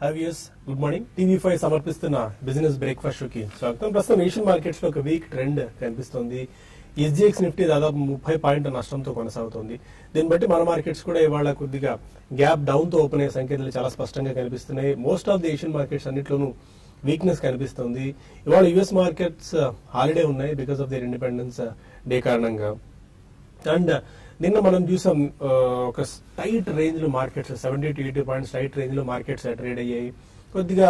IVS good morning TV five సమర్పిస్తున్న business breakfast షోకి స్వాగతం ప్రస్తుతం ఏషియన్ మార్కెట్స్ లో ఒక వీక్ ట్రెండ్ కనిపిస్తుంది ఎస్జిఎక్స్ నిఫ్టీ దాదాపు ముప్పై పాయింట్ నష్టంతో కొనసాగుతుంది దీన్ని బట్టి మన మార్కెట్స్ కూడా ఇవాళ కొద్దిగా గ్యాప్ డౌన్ తో ఓపెన్ అయ్యే సంకేతాలు చాలా స్పష్టంగా కనిపిస్తున్నాయి most of the Asian markets అన్నిట్లోనూ వీక్నెస్ కనిపిస్తుంది ఇవాళ యుఎస్ మార్కెట్స్ హాలిడే ఉన్నాయి because of their Independence Day కారణంగా అండ్ నిన్న మనం చూసాం ఆ, ఒక టైట్ రేంజ్ లో markets seventy to eighty points tight range లో మార్కెట్స్ ట్రేడ్ అయ్యాయి కొద్దిగా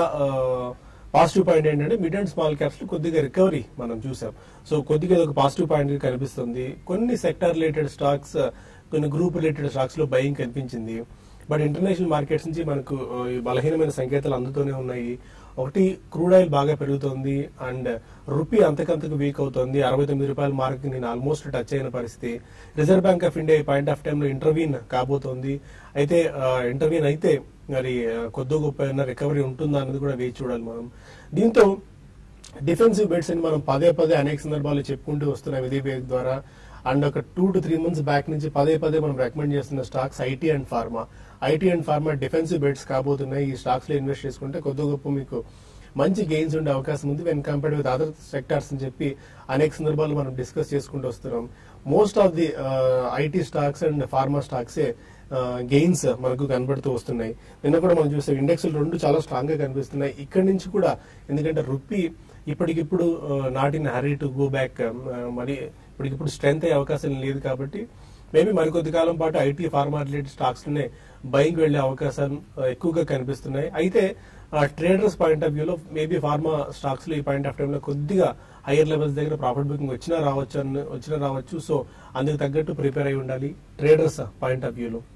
పాజిటివ్ పాయింట్ ఏంటంటే మిడ్ అండ్ స్మాల్ క్యాప్స్ లో కొద్దిగా రికవరీ మనం చూసాం సో కొద్దిగా ఇది ఒక పాజిటివ్ పాయింట్ కనిపిస్తుంది కొన్ని సెక్టర్ రిలేటెడ్ స్టాక్స్ కొన్ని గ్రూప్ రిలేటెడ్ స్టాక్స్ లో బయింగ్ కనిపించింది బట్ ఇంటర్నేషనల్ మార్కెట్స్ నుంచి మనకు ఆ, ఈ బలహీనమైన సంకేతాలు అందుతూనే ఉన్నాయి ఒకటి క్రూడ్ ఆయిల్ బాగా పెరుగుతోంది అండ్ రూపీ అంతకంతకు వీక్ అవుతోంది అరవై తొమ్మిది రూపాయల మార్క్ నేను ఆల్మోస్ట్ టచ్ అయిన పరిస్థితి రిజర్వ్ బ్యాంక్ ఆఫ్ ఇండియా ఈ పాయింట్ ఆఫ్ టైంలో ఇంటర్వ్యూన్ కాబోతోంది అయితే ఇంటర్వ్యూన్ అయితే మరి ఆ, కొద్ది గొప్ప ఏమైనా రికవరీ ఉంటుందా అన్నది కూడా వేచి చూడాలి మనం దీంతో డిఫెన్సివ్ బెట్స్ అని మనం పదే పదే అనేక సందర్భాల్లో చెప్పుకుంటూ వస్తున్నాం ఇదే పేరు ద్వారా అండ్ ఒక two to three months back నుంచి పదే పదే మనం రికమెండ్ చేస్తున్న stocks IT and pharma IT and pharma defensive bets కాబోతున్నాయి ఈ స్టాక్స్ లో ఇన్వెస్ట్ చేసుకుంటే కొద్ది గొప్ప మీకు మంచి గెయిన్స్ ఉండే అవకాశం ఉంది when compared with other sectors అని చెప్పి అనేక సందర్భాల్లో మనం డిస్కస్ చేసుకుంటూ వస్తున్నాం most of the IT stocks and pharma స్టాక్సే గెయిన్స్ మనకు కనబడుతూ వస్తున్నాయి నిన్న కూడా మనం చూసాం ఇండెక్స్ రెండు చాలా స్ట్రాంగ్ గా కనిపిస్తున్నాయి ఇక్కడి నుంచి కూడా ఎందుకంటే రుప్పీ ఇప్పటికిప్పుడు not in hurry to go back మరి ఇప్పటికిప్పుడు స్ట్రెంత్ అయ్యే అవకాశం లేదు కాబట్టి మేబీ మరికొద్ది కాలం పాటు ఐటీ ఫార్మా రిలేటెడ్ స్టాక్స్ లోనే బయింగ్ వెళ్లే అవకాశాలు ఆ, ఎక్కువగా కనిపిస్తున్నాయి అయితే ట్రేడర్స్ పాయింట్ ఆఫ్ వ్యూలో మేబీ ఫార్మా స్టాక్స్ లో ఈ పాయింట్ ఆఫ్ టైం లో కొద్దిగా హైయర్ లెవెల్స్ దగ్గర ప్రాఫిట్ బుకింగ్ వచ్చినా రావచ్చు అన్న- వచ్చినా రావచ్చు సో అందుకు తగ్గట్టు ప్రిపేర్ అయి ఉండాలి ట్రేడర్స్ పాయింట్ ఆఫ్ వ్యూలో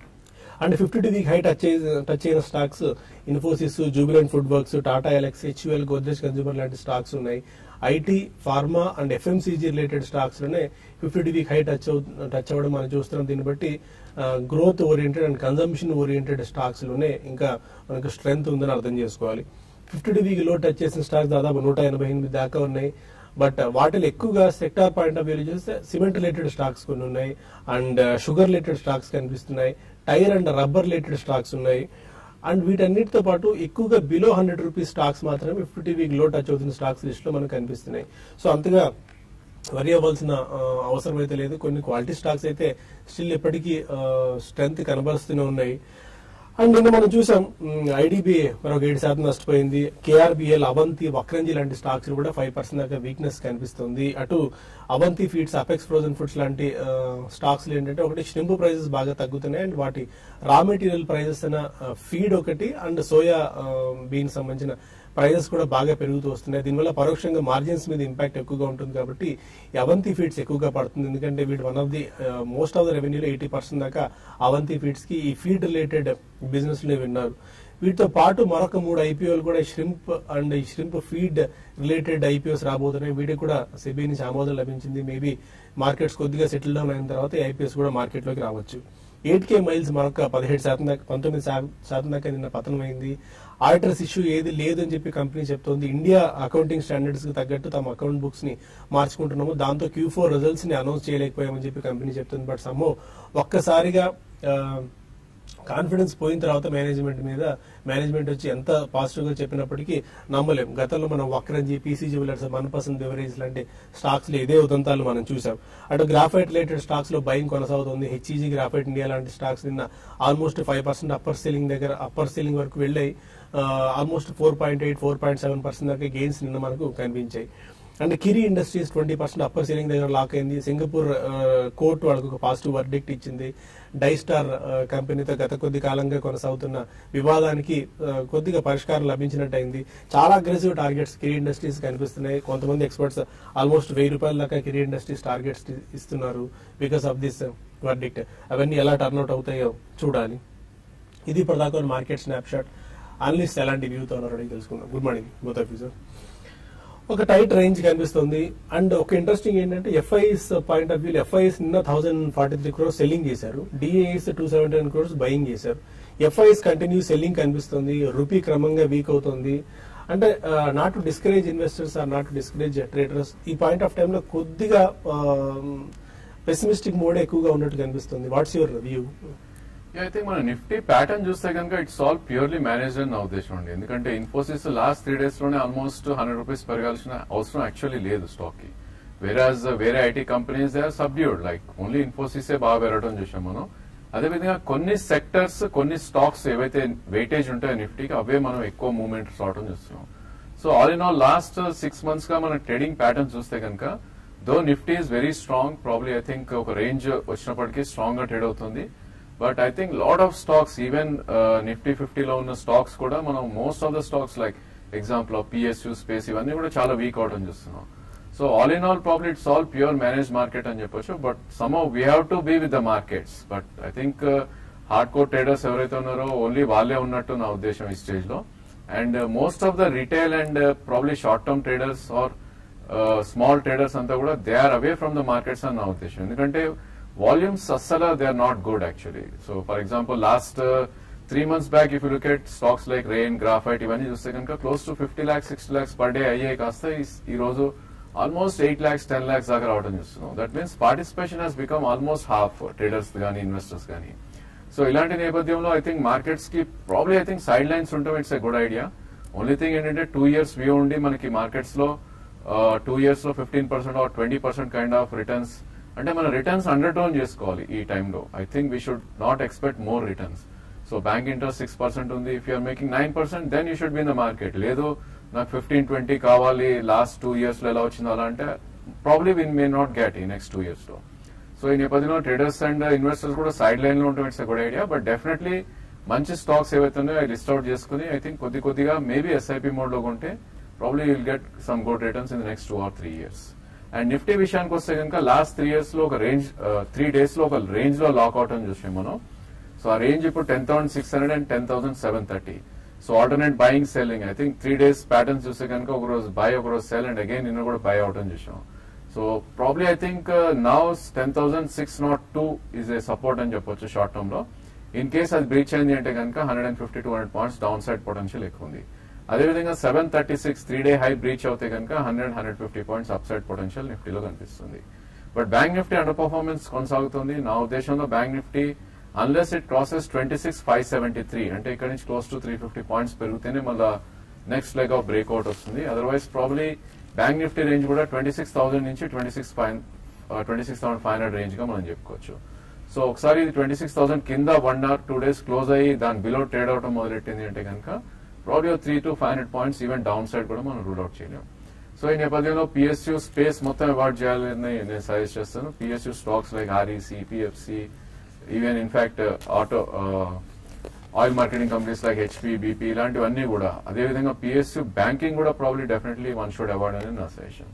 and fifty two week high touch touch అయిన stocks Infosys Jubilant FoodWorks Tata Elxsi HUL Godrej Consumer లాంటి స్టాక్స్ ఉన్నాయి IT pharma and FMCG related stocks లోనే fifty two week high touch touch అవ్వడం మనం చూస్తున్నాం దీన్ని బట్టి growth oriented and consumption oriented stocks లోనే ఇంకా మనకు స్ట్రెంగ్త్ ఉందని అర్థం చేసుకోవాలి ఫిఫ్టీ టూ వీక్ లో టచ్ చేసిన స్టాక్స్ దాదాపు నూట ఎనభై ఎనిమిది దాకా ఉన్నాయి బట్ వాటిలో ఎక్కువగా సెక్టార్ పాయింట్ ఆఫ్ వ్యూ చూస్తే సిమెంట్ రిలేటెడ్ స్టాక్స్ కొన్ని ఉన్నాయి అండ్ షుగర్ రిలేటెడ్ స్టాక్స్ కనిపిస్తున్నాయి tyre and rubber related stocks ఉన్నాయి అండ్ వీటన్నిటితో పాటు ఎక్కువగా బిలో హండ్రెడ్ రూపీస్ స్టాక్స్ మాత్రమే ఫిఫ్టీ వీక్ లో టచ్ అవుతున్న స్టాక్స్ లిస్ట్ లో మనకు కనిపిస్తున్నాయి సో అంతగా వరి అవ్వాల్సిన ఆ, అవసరం అయితే లేదు కొన్ని క్వాలిటీ స్టాక్స్ అయితే స్టిల్ ఇప్పటికీ స్ట్రెంగ్త్ కనబరుస్తూనే ఉన్నాయి అండ్ నిన్న మనం చూసాం ఐడిబిఏ మరొక ఏడు శాతం నష్టపోయింది కేఆర్బిఎల్ అవంతి వక్రంజి లాంటి స్టాక్స్ కూడా ఫైవ్ పర్సెంట్ దాకా వీక్నెస్ కనిపిస్తుంది అటు Avanti Feeds Apex Frozen Foods లాంటి స్టాక్స్ ఏంటంటే ఒకటి షింపు ప్రైజెస్ బాగా తగ్గుతున్నాయి అండ్ వాటి రా మెటీరియల్ ప్రైజెస్ అయిన ఫీడ్ ఒకటి అండ్ సోయా బీన్ సంబంధించిన ప్రైజెస్ కూడా బాగా పెరుగుతూ వస్తున్నాయి దీనివల్ల పరోక్షంగా మార్జిన్స్ మీద ఇంపాక్ట్ ఎక్కువగా ఉంటుంది కాబట్టి ఈ అవంతి ఫీడ్స్ ఎక్కువగా పడుతుంది ఎందుకంటే వీటి one of the most of the రెవెన్యూలో ఎయిటీ పర్సెంట్ దాకా అవంతి ఫీడ్స్ కి ఈ ఫీడ్ రిలేటెడ్ బిజినెస్ లో విన్నారు వీటితో పాటు మరొక మూడు ఐపీఓలు కూడా ష్రింప్ అండ్ ఈ ష్రింప్ ఫీడ్ రిలేటెడ్ ఐపీఓస్ రాబోతున్నాయి వీటికి కూడా సెబీ నుంచి ఆమోదం లభించింది మేబీ మార్కెట్స్ కొద్దిగా సెటిల్ డౌన్ అయిన తర్వాత ఈ ఐపీఎస్ కూడా మార్కెట్ లోకి రావచ్చు ఎయిట్ కే మైల్స్ మరొక పదిహేడు శాతం దాకా పంతొమ్మిది శా- శాతం దాకా నిన్న పతనమైంది ఆడిటర్స్ ఇష్యూ ఏది లేదు అని చెప్పి కంపెనీ చెప్తోంది ఇండియా అకౌంటింగ్ స్టాండర్డ్స్ కి తగ్గట్టు తమ అకౌంట్ బుక్స్ ని మార్చుకుంటున్నాము దాంతో క్యూ ఫోర్ రిజల్ట్స్ ని అనౌన్స్ చేయలేకపోయామని చెప్పి కంపెనీ చెప్తుంది బట్ సమ్మో ఒక్కసారిగా ఆ, కాన్ఫిడెన్స్ పోయిన తర్వాత మేనేజ్మెంట్ మీద మేనేజ్మెంట్ వచ్చి ఎంత పాజిటివ్ గా చెప్పినప్పటికీ నమ్మలేం గతంలో మనం Vakrangee PC Jewellers Manpasand Beverage లాంటి స్టాక్స్ లో ఇదే ఉదంతాలు మనం చూసాం అటు గ్రాఫైట్ రిలేటెడ్ స్టాక్స్ లో బయింగ్ కొనసాగుతుంది హెచ్ఈజీ గ్రాఫైట్ ఇండియా లాంటి స్టాక్స్ నిన్న almost five percent upper ceiling దగ్గర అప్పర్ సీలింగ్ వరకు వెళ్ళాయి almost four point eight four point seven percent దాకా గెయిన్స్ నిన్న మనకు కనిపించాయి and Kiri Industries twenty percent upper ceiling దగ్గర లాక్ అయింది సింగపూర్ కోర్టు వాళ్ళకు ఒక పాజిటివ్ వర్డిక్ట్ ఇచ్చింది డైస్టార్ కంపెనీతో గత కొద్ది కాలంగా కొనసాగుతున్న వివాదానికి ఆ, కొద్దిగా పరిష్కారం లభించినట్టయింది చాలా అగ్రెసివ్ టార్గెట్స్ కిరి ఇండస్ట్రీస్ కనిపిస్తున్నాయి కొంతమంది ఎక్స్పర్ట్స్ ఆల్మోస్ట్ వెయ్యి రూపాయల దాకా కిరి ఇండస్ట్రీస్ టార్గెట్స్ ఇస్తున్నారు బికాస్ ఆఫ్ దిస్ వర్డిక్ట్ అవన్నీ ఎలా టర్న్అవుట్ అవుతాయో చూడాలి ఇది ఇప్పటిదాకా మార్కెట్ స్నాప్ షాట్ అనలిస్ట్ ఎలాంటి వ్యూతో ఉన్నారో అడిగి తెలుసుకుందాం good morning both of sir ఒక టైట్ రేంజ్ కనిపిస్తుంది అండ్ ఒక ఇంట్రెస్టింగ్ ఏంటంటే FIIs point of view FIIs నిన్న thousand forty three crores selling చేశారు DIIs two seventy nine crores buying చేశారు ఎఫ్ఐఎస్ కంటిన్యూ సెల్లింగ్ కనిపిస్తుంది రూపీ క్రమంగా వీక్ అవుతుంది అంటే not to discourage investors are not to discourage traders ఈ పాయింట్ ఆఫ్ టైంలో కొద్దిగా పెసిమిస్టిక్ మోడ్ ఎక్కువగా ఉన్నట్టు కనిపిస్తుంది what's your view I think మన నిఫ్టీ ప్యాటర్న్ చూస్తే కనుక ఇట్స్ ఆల్ ప్యూర్లీ మేనేజ్డ్ అని నా ఉద్దేశం అండి ఎందుకంటే ఇన్ఫోసిస్ లాస్ట్ త్రీ డేస్ లోనే ఆల్మోస్ట్ హండ్రెడ్ రూపీస్ పెరగాల్సిన అవసరం యాక్చువల్లీ లేదు స్టాక్ కి వేరాజ్ వేరే IT companies they are subdued like only Infosys బాగా పెరగడం చూసాం మనం అదేవిధంగా కొన్ని సెక్టర్స్ కొన్ని స్టాక్స్ ఏవైతే వెయిటేజ్ ఉంటాయో నిఫ్టీకి అవే మనం ఎక్కువ మూవ్మెంట్ రావడం చూస్తున్నాం so all in all last six months గా మన ట్రేడింగ్ ప్యాటర్న్ చూస్తే కనుక though Nifty is very strong probably I think ఒక రేంజ్ వచ్చినప్పటికీ స్ట్రాంగ్ గా ట్రేడ్ అవుతుంది but I think lot of stocks even Nifty ఫిఫ్టీలో ఉన్న స్టాక్స్ కూడా మనం most of the stocks like example PSU space ఇవన్నీ కూడా చాలా వీక్ అవడం చూస్తున్నాం so all in all probably it's all pure manage market అని చెప్పొచ్చు but some we have to be with the markets but I think hard core traders ఎవరైతే ఉన్నారో only వాళ్ళే ఉన్నట్టు నా ఉద్దేశం ఈ స్టేజ్ లో and most of the retail and probably short term traders or small traders అంతా కూడా they are away from the markets అని నా ఉద్దేశం ఎందుకంటే వాల్యూమ్స్ అస్సలు they are not good actually so for example last three months back if you look at stocks like Rain Graphite ఇవన్నీ చూస్తే కనుక close to fifty lakhs sixty lakhs per day అయ్యాయి కాస్త ఈ- ఈ రోజు almost eight lakhs ten lakhs దాకా రావడం చూస్తున్నాం that means participation has become almost half traders కానీ ఇన్వెస్టర్స్ కానీ సో ఇలాంటి నేపథ్యంలో ఐ థింక్ మార్కెట్స్ కి probably I think sidelines ఉండటం it's a good idea only thing ఏంటంటే టూ ఇయర్స్ వ్యూ ఉండి మనకి మార్కెట్స్ లో టూ ఇయర్స్ లో fifteen percent or twenty percent kind of returns అంటే మన రిటర్న్స్ అండర్ టోన్ చేసుకోవాలి ఈ టైంలో I think we should not expect more returns so bank interest six percent ఉంది if you're making nine percent then you should be in the market లేదు నాకు fifteen twenty కావాలి last two years లో ఎలా వచ్చిందో అలా అంటే probably we may not get ఈ నెక్స్ట్ టూ ఇయర్స్ లో సో ఈ నేపథ్యంలో ట్రేడర్స్ అండ్ ఇన్వెస్టర్స్ కూడా సైడ్ లైన్ లో ఉండడం it's good idea but definitely మంచి స్టాక్స్ ఏవైతే ఉన్నాయో అవి లిస్ట్ అవుట్ చేసుకుని ఐ థింక్ కొద్ది కొద్దిగా మేబీ ఎస్ఐపి మోడ్ లో కొంటే probably will get some good returns in the next two or three years and Nifty విషయానికి వస్తే కనుక లాస్ట్ త్రీ ఇయర్స్ లో ఒక రేంజ్ త్రీ డేస్ లో ఒక రేంజ్ లో లాక్అవుట్ అని చూసాం మనం సో ఆ రేంజ్ ఇప్పుడు ten thousand six hundred and ten thousand seven thirty so alternate buying selling I think three days patterns చూస్తే కనుక ఒక రోజు బై ఒక రోజు సెల్ అండ్ అగైన్ నిన్న కూడా బై అవటం చూసాం so probably I think now ten thousand six naught two is a support అని చెప్పొచ్చు షార్ట్ టర్మ్ లో ఇన్ కేస్ అది బ్రీచ్ అయింది అంటే కనుక hundred and fifty two hundred points downside potential ఎక్కువ ఉంది అదేవిధంగా seven thirty six three day high breach అవుతే కనుక hundred hundred fifty points up side potential నిఫ్టీలో కనిపిస్తుంది but bank Nifty underperformance కొనసాగుతుంది నా ఉద్దేశంలో bank Nifty unless it crosses twenty six five seventy three అంటే ఇక్కడ నుంచి close to three fifty points పెరిగితేనే మళ్ళీ నెక్స్ట్ లెగ్ ఆఫ్ బ్రేక్అవుట్ వస్తుంది otherwise probably bank Nifty range కూడా ట్వంటీ సిక్స్ థౌసండ్ నుంచి twenty six five twenty six thousand five hundred range గా మనం చెప్పుకోవచ్చు సో ఒకసారి ఇది ట్వంటీ సిక్స్ థౌసండ్ కింద one hour two days close అయ్యి దాని బిలో ట్రేడ్ అవడం మొదలెట్టింది అంటే కనుక probably three to five hundred points even downside కూడా మనం రూల్ అవుట్ చేయలేము సో ఈ నేపథ్యంలో పిఎస్యూ స్పేస్ మొత్తం అవాయిడ్ చేయాలని నేను సజెస్ట్ చేస్తాను PSU stocks like REC PFC even in fact auto oil marketing companies like HP BP ఇలాంటివన్నీ కూడా అదేవిధంగా పిఎస్యూ బ్యాంకింగ్ కూడా probably definitely one should avoid అని నా suggestion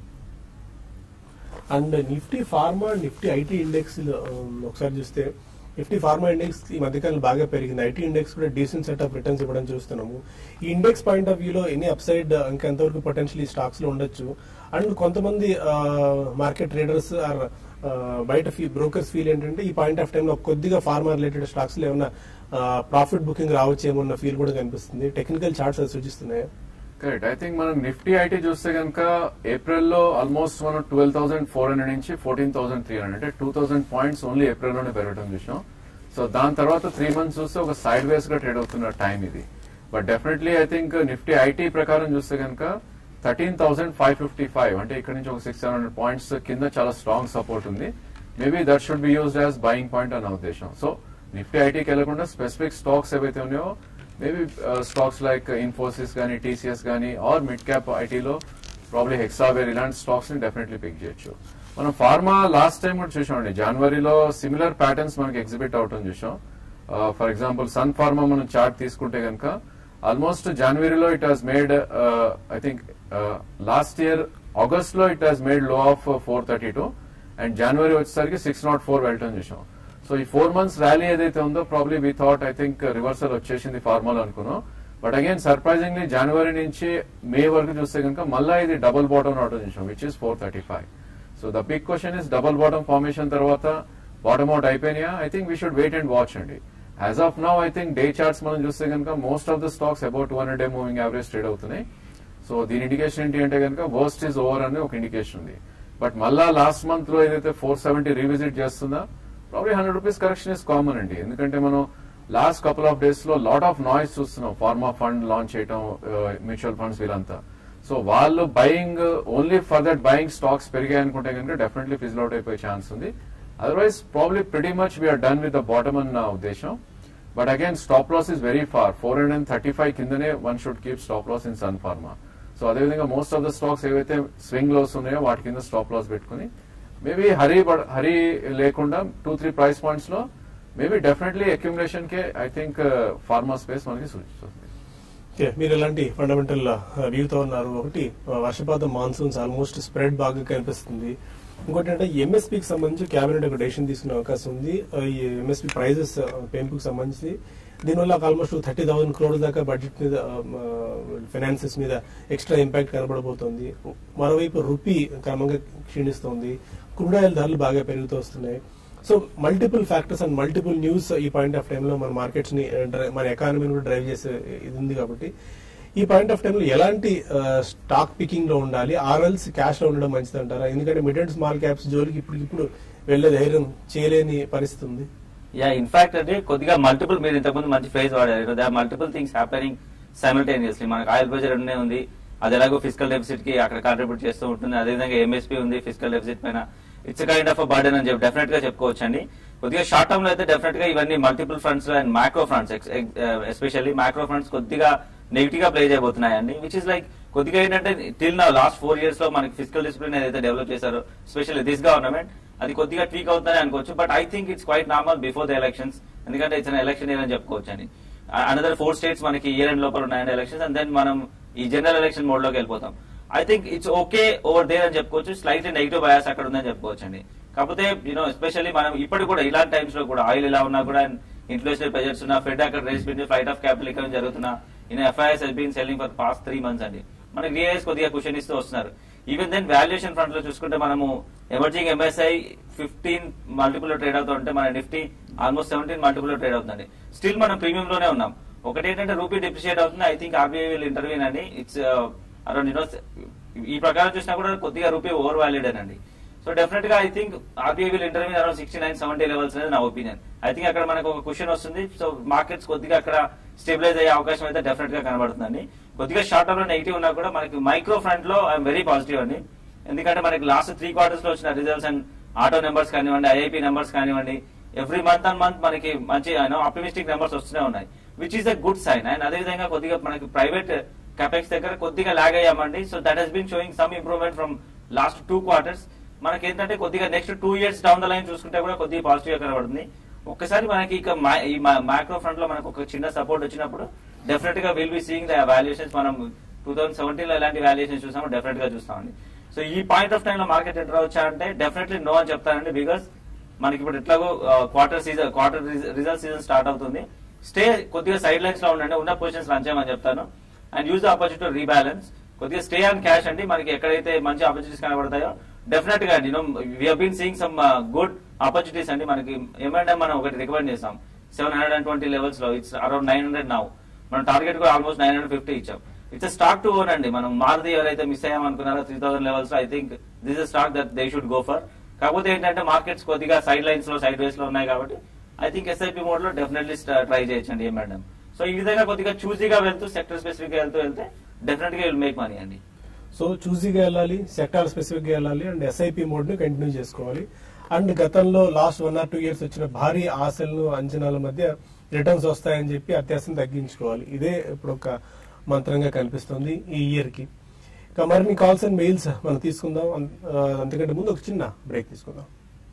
and Nifty pharma Nifty IT index ఒకసారి చూస్తే నిఫ్టీ ఫార్మా ఇండెక్స్ ఈ మధ్యకాలం బాగా పెరిగింది ఐటీ ఇండెక్స్ కూడా డీసెంట్ సెట్ ఆఫ్ రిటర్న్స్ ఇవ్వడం చూస్తున్నాము ఈ ఇండెక్స్ పాయింట్ ఆఫ్ వ్యూలో ఎన్ని అప్సైడ్ ఇంకా ఎంతవరకు పొటెన్షియల్ ఈ స్టాక్స్ లో ఉండొచ్చు అండ్ కొంతమంది మార్కెట్ ట్రేడర్స్ ఆర్ బయట ఫీ బ్రోకర్స్ ఫీల్ ఏంటంటే ఈ పాయింట్ ఆఫ్ టైంలో కొద్దిగా ఫార్మా రిలేటెడ్ స్టాక్స్ లో ఏమన్నా ప్రాఫిట్ బుకింగ్ రావచ్చేమో అన్న ఫీల్ కూడా కనిపిస్తుంది టెక్నికల్ చార్ట్స్ అది సూచిస్తున్నాయి కరెక్ట్ ఐ థింక్ మనం నిఫ్టీ ఐటీ చూస్తే కనుక ఏప్రిల్ లో ఆల్మోస్ట్ మనం ట్వెల్వ్ థౌసండ్ ఫోర్ హండ్రెడ్ నుంచి ఫోర్టీన్ థౌసండ్ త్రీ హండ్రెడ్ అంటే two thousand points only April లోనే పెరగడం చూసాం సో దాని తర్వాత త్రీ మంత్స్ చూస్తే ఒక సైడ్ వేస్ గా ట్రేడ్ అవుతున్న టైం ఇది but definitely I think Nifty IT ప్రకారం చూస్తే కనుక thirteen thousand five fifty five అంటే ఇక్కడ నుంచి ఒక సిక్స్ హండ్రెడ్ పాయింట్స్ కింద చాలా స్ట్రాంగ్ సపోర్ట్ ఉంది maybe that should be used as buying point అన్న ఉద్దేశం సో నిఫ్టీ ఐటీకి వెళ్లకుండా స్పెసిఫిక్ స్టాక్స్ ఏవైతే ఉన్నాయో మేబీ స్టాక్స్ లైక్ ఇన్ఫోసిస్ కానీ టీసీఎస్ కానీ ఆర్ మిడ్ క్యాప్ ఐటీలో ప్రాబ్లీ హెక్సావేర్ ఇలాంటి స్టాక్స్ ని డెఫినెట్లీ పిక్ చేయొచ్చు మనం ఫార్మా లాస్ట్ టైం కూడా చూసామండి జనవరిలో సిమిలర్ ప్యాటర్న్స్ మనకి ఎగ్జిబిట్ అవటం చూసాం ఫర్ ఎగ్జాంపుల్ సన్ ఫార్మా మనం చార్ట్ తీసుకుంటే కనుక ఆల్మోస్ట్ జనవరిలో it has made I think last year August లో it has made low of four thirty two and జనవరి వచ్చేసరికి సిక్స్ నాట్ ఫోర్ వెళ్ళటం చూసాం సో ఈ ఫోర్ మంత్స్ ర్యాలీ ఏదైతే ఉందో probably we thought I think reversal వచ్చేసింది ఫార్మాలో అనుకున్నాం బట్ అగైన్ సర్ప్రైజింగ్లీ జనవరి నుంచి మే వరకు చూస్తే కనుక మళ్ళీ ఇది డబుల్ బాటమ్ రావడం చూసాం which is four thirty five so the big question is double bottom formation తర్వాత బాటమ్ అవుట్ అయిపోయినాయా I think we should wait and watch అండి as of now I think day charts మనం చూస్తే కనుక most of the stocks about two hundred day moving average trade అవుతున్నాయి so దీని indication ఏంటి అంటే కనుక వర్స్ట్ ఇస్ ఓవర్ అని ఒక ఇండికేషన్ ఉంది బట్ మళ్ళా లాస్ట్ మంత్ లో ఏదైతే ఫోర్ సెవెంటీ రీవిజిట్ చేస్తుందా probably hundred rupees correction is common అండి ఎందుకంటే మనం లాస్ట్ కపుల్ ఆఫ్ డేస్ లో లాట్ ఆఫ్ నాయిస్ చూస్తున్నాం ఫార్మా ఫండ్ లాంచ్ చేయటం మ్యూచువల్ ఫండ్స్ వీళ్ళంతా సో వాళ్ళు buying only for that buying stocks పెరిగాయి అనుకుంటే కనుక డెఫినెట్లీ ఫిజిల్ అవుట్ అయిపోయే ఛాన్స్ ఉంది otherwise probably pretty much we're done with the bottom అన్న ఉద్దేశం but again stop loss is very far four hundred and thirty five కిందనే one should keep stop loss in Sun Pharma so అదేవిధంగా most of the stocks ఏవైతే swing lows ఉన్నాయో వాటి కింద stop loss పెట్టుకుని maybe hurry పడ- hurry లేకుండా two three price points లో మేబీ డెఫినెట్లీ అక్యుములేషన్ కే ఐ థింక్ ఫార్మా స్పేస్ మనకి సూచిస్తుంది ఓకే, మీరు ఎలాంటి ఫండమెంటల్ వ్యూతో ఉన్నారు ఒకటి ఆ, వర్షపాతం మాన్సూన్స్ ఆల్మోస్ట్ స్ప్రెడ్ బాగా కనిపిస్తుంది ఇంకోటి అంటే ఎంఎస్పీకి సంబంధించి కేబినెట్ ఒక డెసిషన్ తీసుకునే అవకాశం ఉంది ఆ, ఈ ఎంఎస్పీ ప్రైజెస్ పెంపుకు సంబంధించి దీనివల్ల ఆల్మోస్ట్ థర్టీ థౌసండ్ క్రోడ్ దాకా బడ్జెట్ మీద ఫైనాన్సెస్ మీద ఎక్స్ట్రా ఇంపాక్ట్ కనబడబోతోంది మరోవైపు రూపీ క్రమంగా క్షీణిస్తోంది క్రూడ్ ఆయిల్ ధరలు బాగా పెరుగుతూ వస్తున్నాయి so multiple factors and multiple news ఈ పాయింట్ ఆఫ్ టైంలో మన మార్కెట్స్ ని uh, dri- మన ఎకానమీని కూడా డ్రైవ్ చేసే ఇది ఉంది కాబట్టి ఈ పాయింట్ ఆఫ్ టైంలో ఎలాంటి స్టాక్ పికింగ్ లో ఉండాలి ఆర్ఎల్స్ క్యాష్ లో ఉండడం మంచిది అంటారా ఎందుకంటే మిడ్ అండ్ స్మాల్ క్యాప్స్ జోలికి ఇప్పుడు ఇప్పుడు వెళ్లే ధైర్యం చేయలేని పరిస్థితి ఉంది యా ఇన్ఫాక్ట్ అంటే కొద్దిగా మల్టిపుల్ మీరు ఇంతకుముందు మంచి ఫ్రేజ్ వాడారు they multiple things happening simultaneously మనకు ఆయిల్ ప్రెజర్ ఉండే ఉంది అది ఎలాగో ఫిజికల్ డెఫిసిట్ కి అక్కడ కాంట్రిబ్యూట్ చేస్తూ ఉంటుంది అదేవిధంగా ఎంఎస్పీ ఉంది ఫిజికల్ డెఫిసిట్ పైన ఇట్స్ కైండ్ ఆఫ్ బర్డెన్ అని చెప్పి డెఫినెట్ గా చెప్పుకోవచ్చు అండి కొద్దిగా షార్ట్ టర్మ్ లో అయితే డెఫినెట్ గా ఇవన్నీ multiple fronts and micro fronts especially micro fronts కొద్దిగా నెగిటివ్ గా ప్లే చేయబోతున్నాయండి విచ్ ఇస్ లైక్ కొద్దిగా ఏంటంటే టిల్ నా లాస్ట్ ఫోర్ ఇయర్స్ లో మనకి ఫిజికల్ డిసిప్లిన్ ఏదైతే డెవలప్ చేశారో స్పెషల్లీ దిస్ గవర్నమెంట్ అది కొద్దిగా ట్వీక్ అవుతుందని అనుకోవచ్చు but I think it's quite normal before the elections ఎందుకంటే ఇట్స్ ఎలక్షన్ ఇయర్ అని చెప్పుకోవచ్చు అండి అనదర్ ఫోర్ స్టేట్స్ మనకి ఇయర్ ఎండ్ లోపల ఉన్నాయండి ఎలక్షన్స్ అండ్ దెన్ మనం ఈ జనరల్ ఎలక్షన్ మోడ్ లోకి వెళ్ళిపోతాం I think it's okay over there అని చెప్పుకోవచ్చు స్లైట్లీ నెగిటివ్ బయాస్ అక్కడ ఉందని చెప్పుకోవచ్చు అండి కాకపోతే యూనో ఎస్పెషల్లీ మనం ఇప్పటికి కూడా ఇలాంటి టైమ్స్ లో కూడా ఆయిల్ ఇలా ఉన్నా కూడా ఇన్ఫ్లేషన్ ప్రెజర్స్ ఉన్నా ఫెడ్ అక్కడ రేస్ పెట్టి ఫ్లైట్ ఆఫ్ క్యాపిటల్ ఇక్కడ జరుగుతున్నా in FIs has been selling for past three months అండి మనకి రియలైజ్ కొద్దిగా క్వశ్చన్ ఇస్తూ వస్తున్నారు ఈవెన్ దెన్ వాల్యుయేషన్ ఫ్రంట్ లో చూసుకుంటే మనము emerging MSCI fifteen multiple trade అవుతుంటే మన Nifty almost seventeen multiple trade అవుతుంది స్టిల్ మనం ప్రీమియం లోనే ఉన్నాం ఒకటి ఏంటంటే రూపీ డిప్రిషియేట్ అవుతుంది I think RBI will intervene అండి ఇట్స్ అరౌండ్ యూనో ఈ ప్రకారం చూసినా కూడా కొద్దిగా రూపీ ఓవర్ వాల్యూడ్ అండి సో డెఫినెట్ గా I think RBI will intervene around sixty nine seventy levels అనేది నా ఒపీనియన్ ఐ థింక్ అక్కడ మనకు ఒక క్వశ్చన్ వస్తుంది సో మార్కెట్స్ కొద్దిగా అక్కడ స్టెబిలైజ్ అయ్యే అవకాశం అయితే డెఫినెట్ గా కనబడుతుందండి కొద్దిగా షార్ట్ టర్మ్ లో నెగిటివ్ ఉన్నా కూడా మనకి మైక్రో ఫ్రంట్ లో ఐఎమ్ వెరీ పాజిటివ్ అండి ఎందుకంటే మనకి లాస్ట్ త్రీ క్వార్టర్స్ లో వచ్చిన రిజల్ట్స్ అండ్ ఆటో నెంబర్స్ కానివ్వండి ఐఐపి నెంబర్స్ కానివ్వండి ఎవ్రీ మంత్ అండ్ మంత్ మనకి మంచి ఆప్టిమిస్టిక్ నెంబర్స్ వస్తూనే ఉన్నాయి which is a good sign and అదేవిధంగా కొద్దిగా మనకి ప్రైవేట్ capex దగ్గర కొద్దిగా లాగ్ అయ్యామండి so that has been showing some improvement from last two quarters మనకి ఏంటంటే కొద్దిగా next two years down the line చూసుకుంటే కూడా కొద్దిగా పాజిటివ్ గా కనబడుతుంది ఒక్కసారి మనకి ఇక మా- ఈ మ్యాక్రో ఫ్రంట్ లో మనకు ఒక చిన్న సపోర్ట్ వచ్చినప్పుడు డెఫినెట్ గా will be seeing the valuations మనం టూ థౌసండ్ సెవెంటీన్ లో ఎలాంటి వాల్యుయేషన్స్ చూసామో డెఫినెట్ గా చూస్తామండి సో ఈ పాయింట్ ఆఫ్ టైం లో మార్కెట్ ఎంటర్ అవచ్చా అంటే డెఫినెట్లీ నో అని చెప్తానండి బికాస్ మనకి ఇప్పుడు ఎట్లాగో quarter season quarter result season start అవుతుంది స్టే కొద్దిగా సైడ్ లైన్స్ లో ఉండండి ఉన్న పొజిషన్స్ లంచ్ చేయమని చెప్తాను and use the opportunity rebalance కొద్దిగా స్టే ఆన్ క్యాష్ అండి మనకి ఎక్కడైతే మంచి ఆపర్చునిటీస్ కనబడతాయో డెఫినెట్ గా అండి వీ హీన్ సీయింగ్ సమ్ గుడ్ ఆపర్చునిటీస్ అండి మనకి ఏమంటే మనం ఒకటి రికమెండ్ చేస్తాం seven hundred and twenty levels లో it's around nine hundred now మన టార్గెట్ కూడా ఆల్మోస్ట్ నైన్ హండ్రెడ్ ఫిఫ్టీ ఇచ్చాం ఇట్స్ స్టాక్ టు ఓన్ అండి మనం మారుతి ఎవరైతే మిస్ అయ్యామనుకున్నారో త్రీ థౌసండ్ లెవెల్స్ లో I think this is stock that they should go for కాకపోతే ఏంటంటే మార్కెట్స్ కొద్దిగా సైడ్ లైన్స్ లో సైడ్ వేస్ లో ఉన్నాయి కాబట్టి ఐ థింక్ ఎస్ఐపి మోడ్ లో డెఫినెట్లీ ట్రై చేయొచ్చండి ఏ మేడం సో ఈ విధంగా కొద్దిగా చూసీగా వెళ్తూ సెక్టర్ స్పెసిఫిక్ గా వెళ్తూ వెళ్తే డెఫినెట్ గా విల్ మేక్ మనీ అండి సో చూసీగా వెళ్ళాలి సెక్టార్ స్పెసిఫిక్ గా వెళ్ళాలి అండ్ ఎస్ఐపి మోడ్ ని కంటిన్యూ చేసుకోవాలి అండ్ గతంలో last one or two years వచ్చిన భారీ ఆశలను అంచనాల మధ్య రిటర్న్స్ వస్తాయని చెప్పి అత్యాసం తగ్గించుకోవాలి ఇదే ఇప్పుడు ఒక మంత్రంగా కనిపిస్తుంది ఈ ఇయర్ కి ఇక మరిన్ని కాల్స్ అండ్ మెయిల్స్ మనం తీసుకుందాం అం- ఆ, అంతకంటే ముందు ఒక చిన్న బ్రేక్ తీసుకుందాం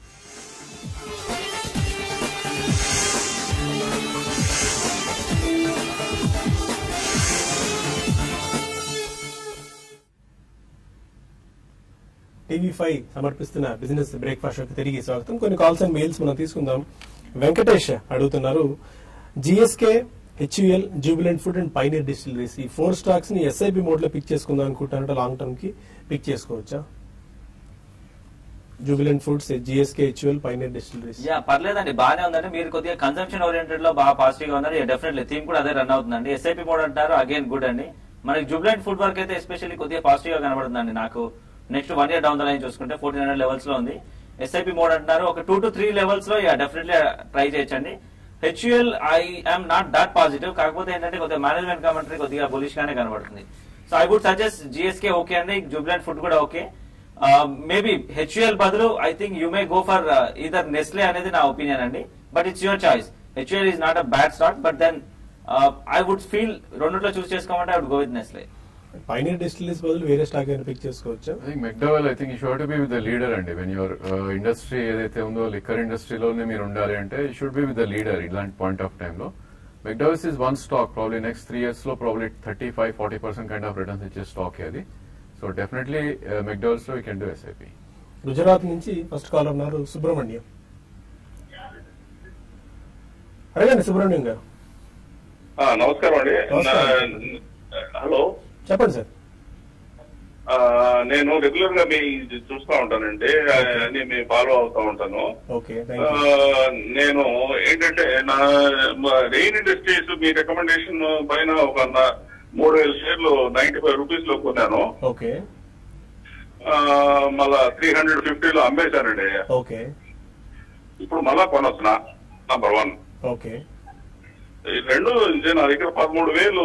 టీవీ ఫైవ్ సమర్పిస్తున్న బిజినెస్ బ్రేక్ఫాస్ట్ షోకి తిరిగి స్వాగతం కొన్ని కాల్స్ అండ్ మెయిల్స్ మనం తీసుకుందాం వెంకటేష్ అడుగుతున్నారు GSK HUL Jubilant Food and Pioneer Distilleries ఈ ఫోర్ స్టాక్స్ ని ఎస్ఐపి మోడ్ లో పిక్ చేసుకుందాం అనుకుంటానంటే లాంగ్ టర్మ్ కి పిక్ చేసుకోవచ్చా Jubilant Foods GSK HUL Pioneer Distilleries yeah పర్లేదండి బాగానే ఉందండి మీరు కొద్దిగా కన్సంప్షన్ ఓరియంటెడ్ లో బాగా పాజిటివ్ గా ఉన్నారు డెఫినెట్లీ థీమ్ కూడా అదే రన్ అవుతుందండి ఎస్ఐపి మోడ్ అంటారు అగైన్ గుడ్ అండి మనకి జూబ్లెంట్ ఫుడ్ వర్క్ అయితే ఎస్పెషల్లీ కొద్దిగా పాజిటివ్ గా కనబడుతుందండి నాకు next one year down the line చూసుకుంటే ఫోర్టీన్ హండ్రెడ్ లెవెల్స్ లో ఉంది ఎస్ఐపి మోడ్ అంటున్నారు ఒక టూ టు త్రీ లెవెల్స్ లో యా డెఫినెట్లీ ట్రై చేయొచ్చండి HUL I am not that positive కాకపోతే ఏంటంటే కొద్దిగా మేనేజ్మెంట్ కమెంటరీ కొద్దిగా బులిష్ గానే కనబడుతుంది so I would suggest GSK okay అండి జూబ్లాండ్ ఫుడ్ కూడా ఓకే మేబీ హెచ్యుఎల్ బదులు I think you may go for either Nestle అనేది నా ఒపీనియన్ అండి but it's your choice HUL is not a bad stock but then I would feel రెండులో choose చేసుకోమంటే I would go with Nestle Pioneer Distilleries బదులు వేరే stock అయినా pick చేసుకోవచ్చా I think McDowell I think you should be with the leader అండి when your industry ఏదైతే ఉందో liquor ఇండస్ట్రీలోనే మీరు ఉండాలి అంటే you should be with the leader ఇలాంటి పాయింట్ ఆఫ్ టైమ్ లో McDowell's is one stock probably next three years లో probably thirty five forty percent kind of returns ఇచ్చే స్టాక్ అది సో డెఫినెట్లీ మెక్డవల్స్ లో you can do SIP Gujarat నుంచి first call ఉన్నారు సుబ్రహ్మణ్యం అడగండి సుబ్రహ్మణ్యం గారు ఆ, నమస్కారం అండి నమస్కారం. నా- హలో చెప్పండి సార్ ఆ, నేను రెగ్యులర్ గా మీ ఇది చూస్తా ఉంటానండి ఆ, అన్ని మీ ఫాలో అవుతా ఉంటాను ఓకే ఆ, థ్యాంక్ యూ నేను ఏంటంటే నా రెయిన్ ఇండస్ట్రీస్ మీ రికమెండేషన్ పైన ఒక నా- మూడు వేల షేర్లు నైన్టీ ఫైవ్ రూపీస్ లో కొన్నాను ఓకే ఆ, మళ్ళా త్రీ హండ్రెడ్ ఫిఫ్టీలో అమ్మేశానండి ఓకే ఇప్పుడు మళ్ళా కొనొచ్చునా నంబర్ వన్ ఓకే ఈ రెండు ఇది నా దగ్గర పదమూడు వేలు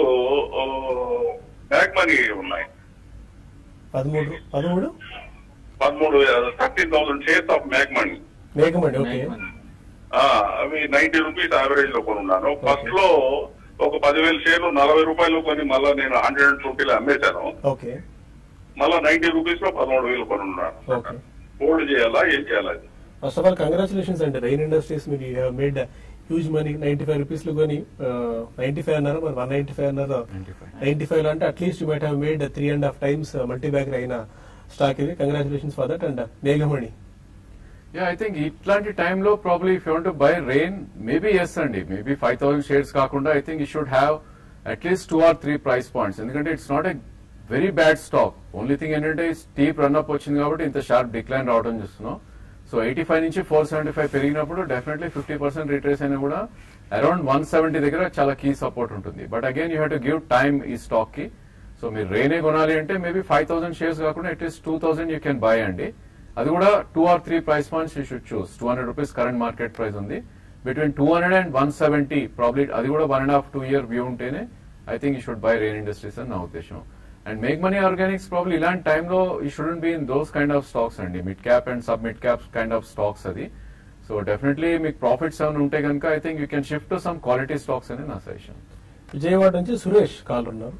బ్యాక్ మనీ ఉన్నాయి పదమూడు పదమూడు పదమూడు థర్టీన్ థౌసండ్ షేర్స్ ఆఫ్ మ్యాక్ మనీ మేకమండి ఓకే ఆ, అవి నైన్టీ రూపీస్ యావరేజ్ లో కొనున్నాను ఫస్ట్ లో ఒక పదివేల షేర్లు నలభై రూపాయలు కొని మళ్ళా నేను హండ్రెడ్ అండ్ రూపీలు అమ్మేశాను ఓకే మళ్ళా నైన్టీ రూపీస్ లో పదమూడు వేలు కొనున్నాను ఓకే హోల్డ్ చేయాలా ఏం చేయాలా ఫస్ట్ ఆఫ్ ఆల్ కంగ్రాచులేషన్స్ అండి రైన్ ఇండస్ట్రీస్ మీరు you made huge money ninety five rupees లో కొని నైన్టీ ఫైవ్ అన్నారు మరి వన్ నైన్టీ ఫైవ్ అన్నారు 95. నైన్టీ ఫైవ్ అంటే at least you might have made three and half times multibagger అయిన stock ఇది కంగ్రాచులేషన్స్ ఫర్ దట్ అండ్ మేఘమణి యా ఐ థింక్ ఇట్లాంటి టైంలో probably if you want buy Rain maybe yes అండి maybe five thousand shares కాకుండా I think you should have at least two or three price points ఎందుకంటే it's not a very bad stock only thing ఏంటంటే steep run up వచ్చింది కాబట్టి ఇంత sharp decline రావడం చూస్తున్నాం so eighty five నుంచి ఫోర్ సెవెంటీ ఫైవ్ పెరిగినప్పుడు డెఫినెట్లీ ఫిఫ్టీ పర్సెంట్ రిట్రేస్ అయినా కూడా అరౌండ్ వన్ సెవెంటీ దగ్గర చాలా కీ సపోర్ట్ ఉంటుంది but again you have to give time ఈ స్టాక్ కి సో మీరు రేనే కొనాలి అంటే మేబీ ఫైవ్ థౌసండ్ షేర్స్ కాకుండా at least two thousand you can buy అండి అది కూడా two or three price points you should choose two hundred rupees current market price ఉంది between two hundred and one seventy probably అది కూడా one and half two year view ఉంటేనే I think you should buy Rain Industries అని నా ఉద్దేశం and మేక్ మనీ Organics probably ఇలాంటి టైంలో ఈ shouldn't be in those kind of stocks అండి mid cap and sub mid cap kind of stocks అది సో డెఫినెట్లీ మీకు ప్రాఫిట్స్ ఏమైనా ఉంటే కనుక I think you can shift to some quality stocks అని నా సజెషన్ విజయవాడ నుంచి సురేష్ కాల్ ఉన్నారు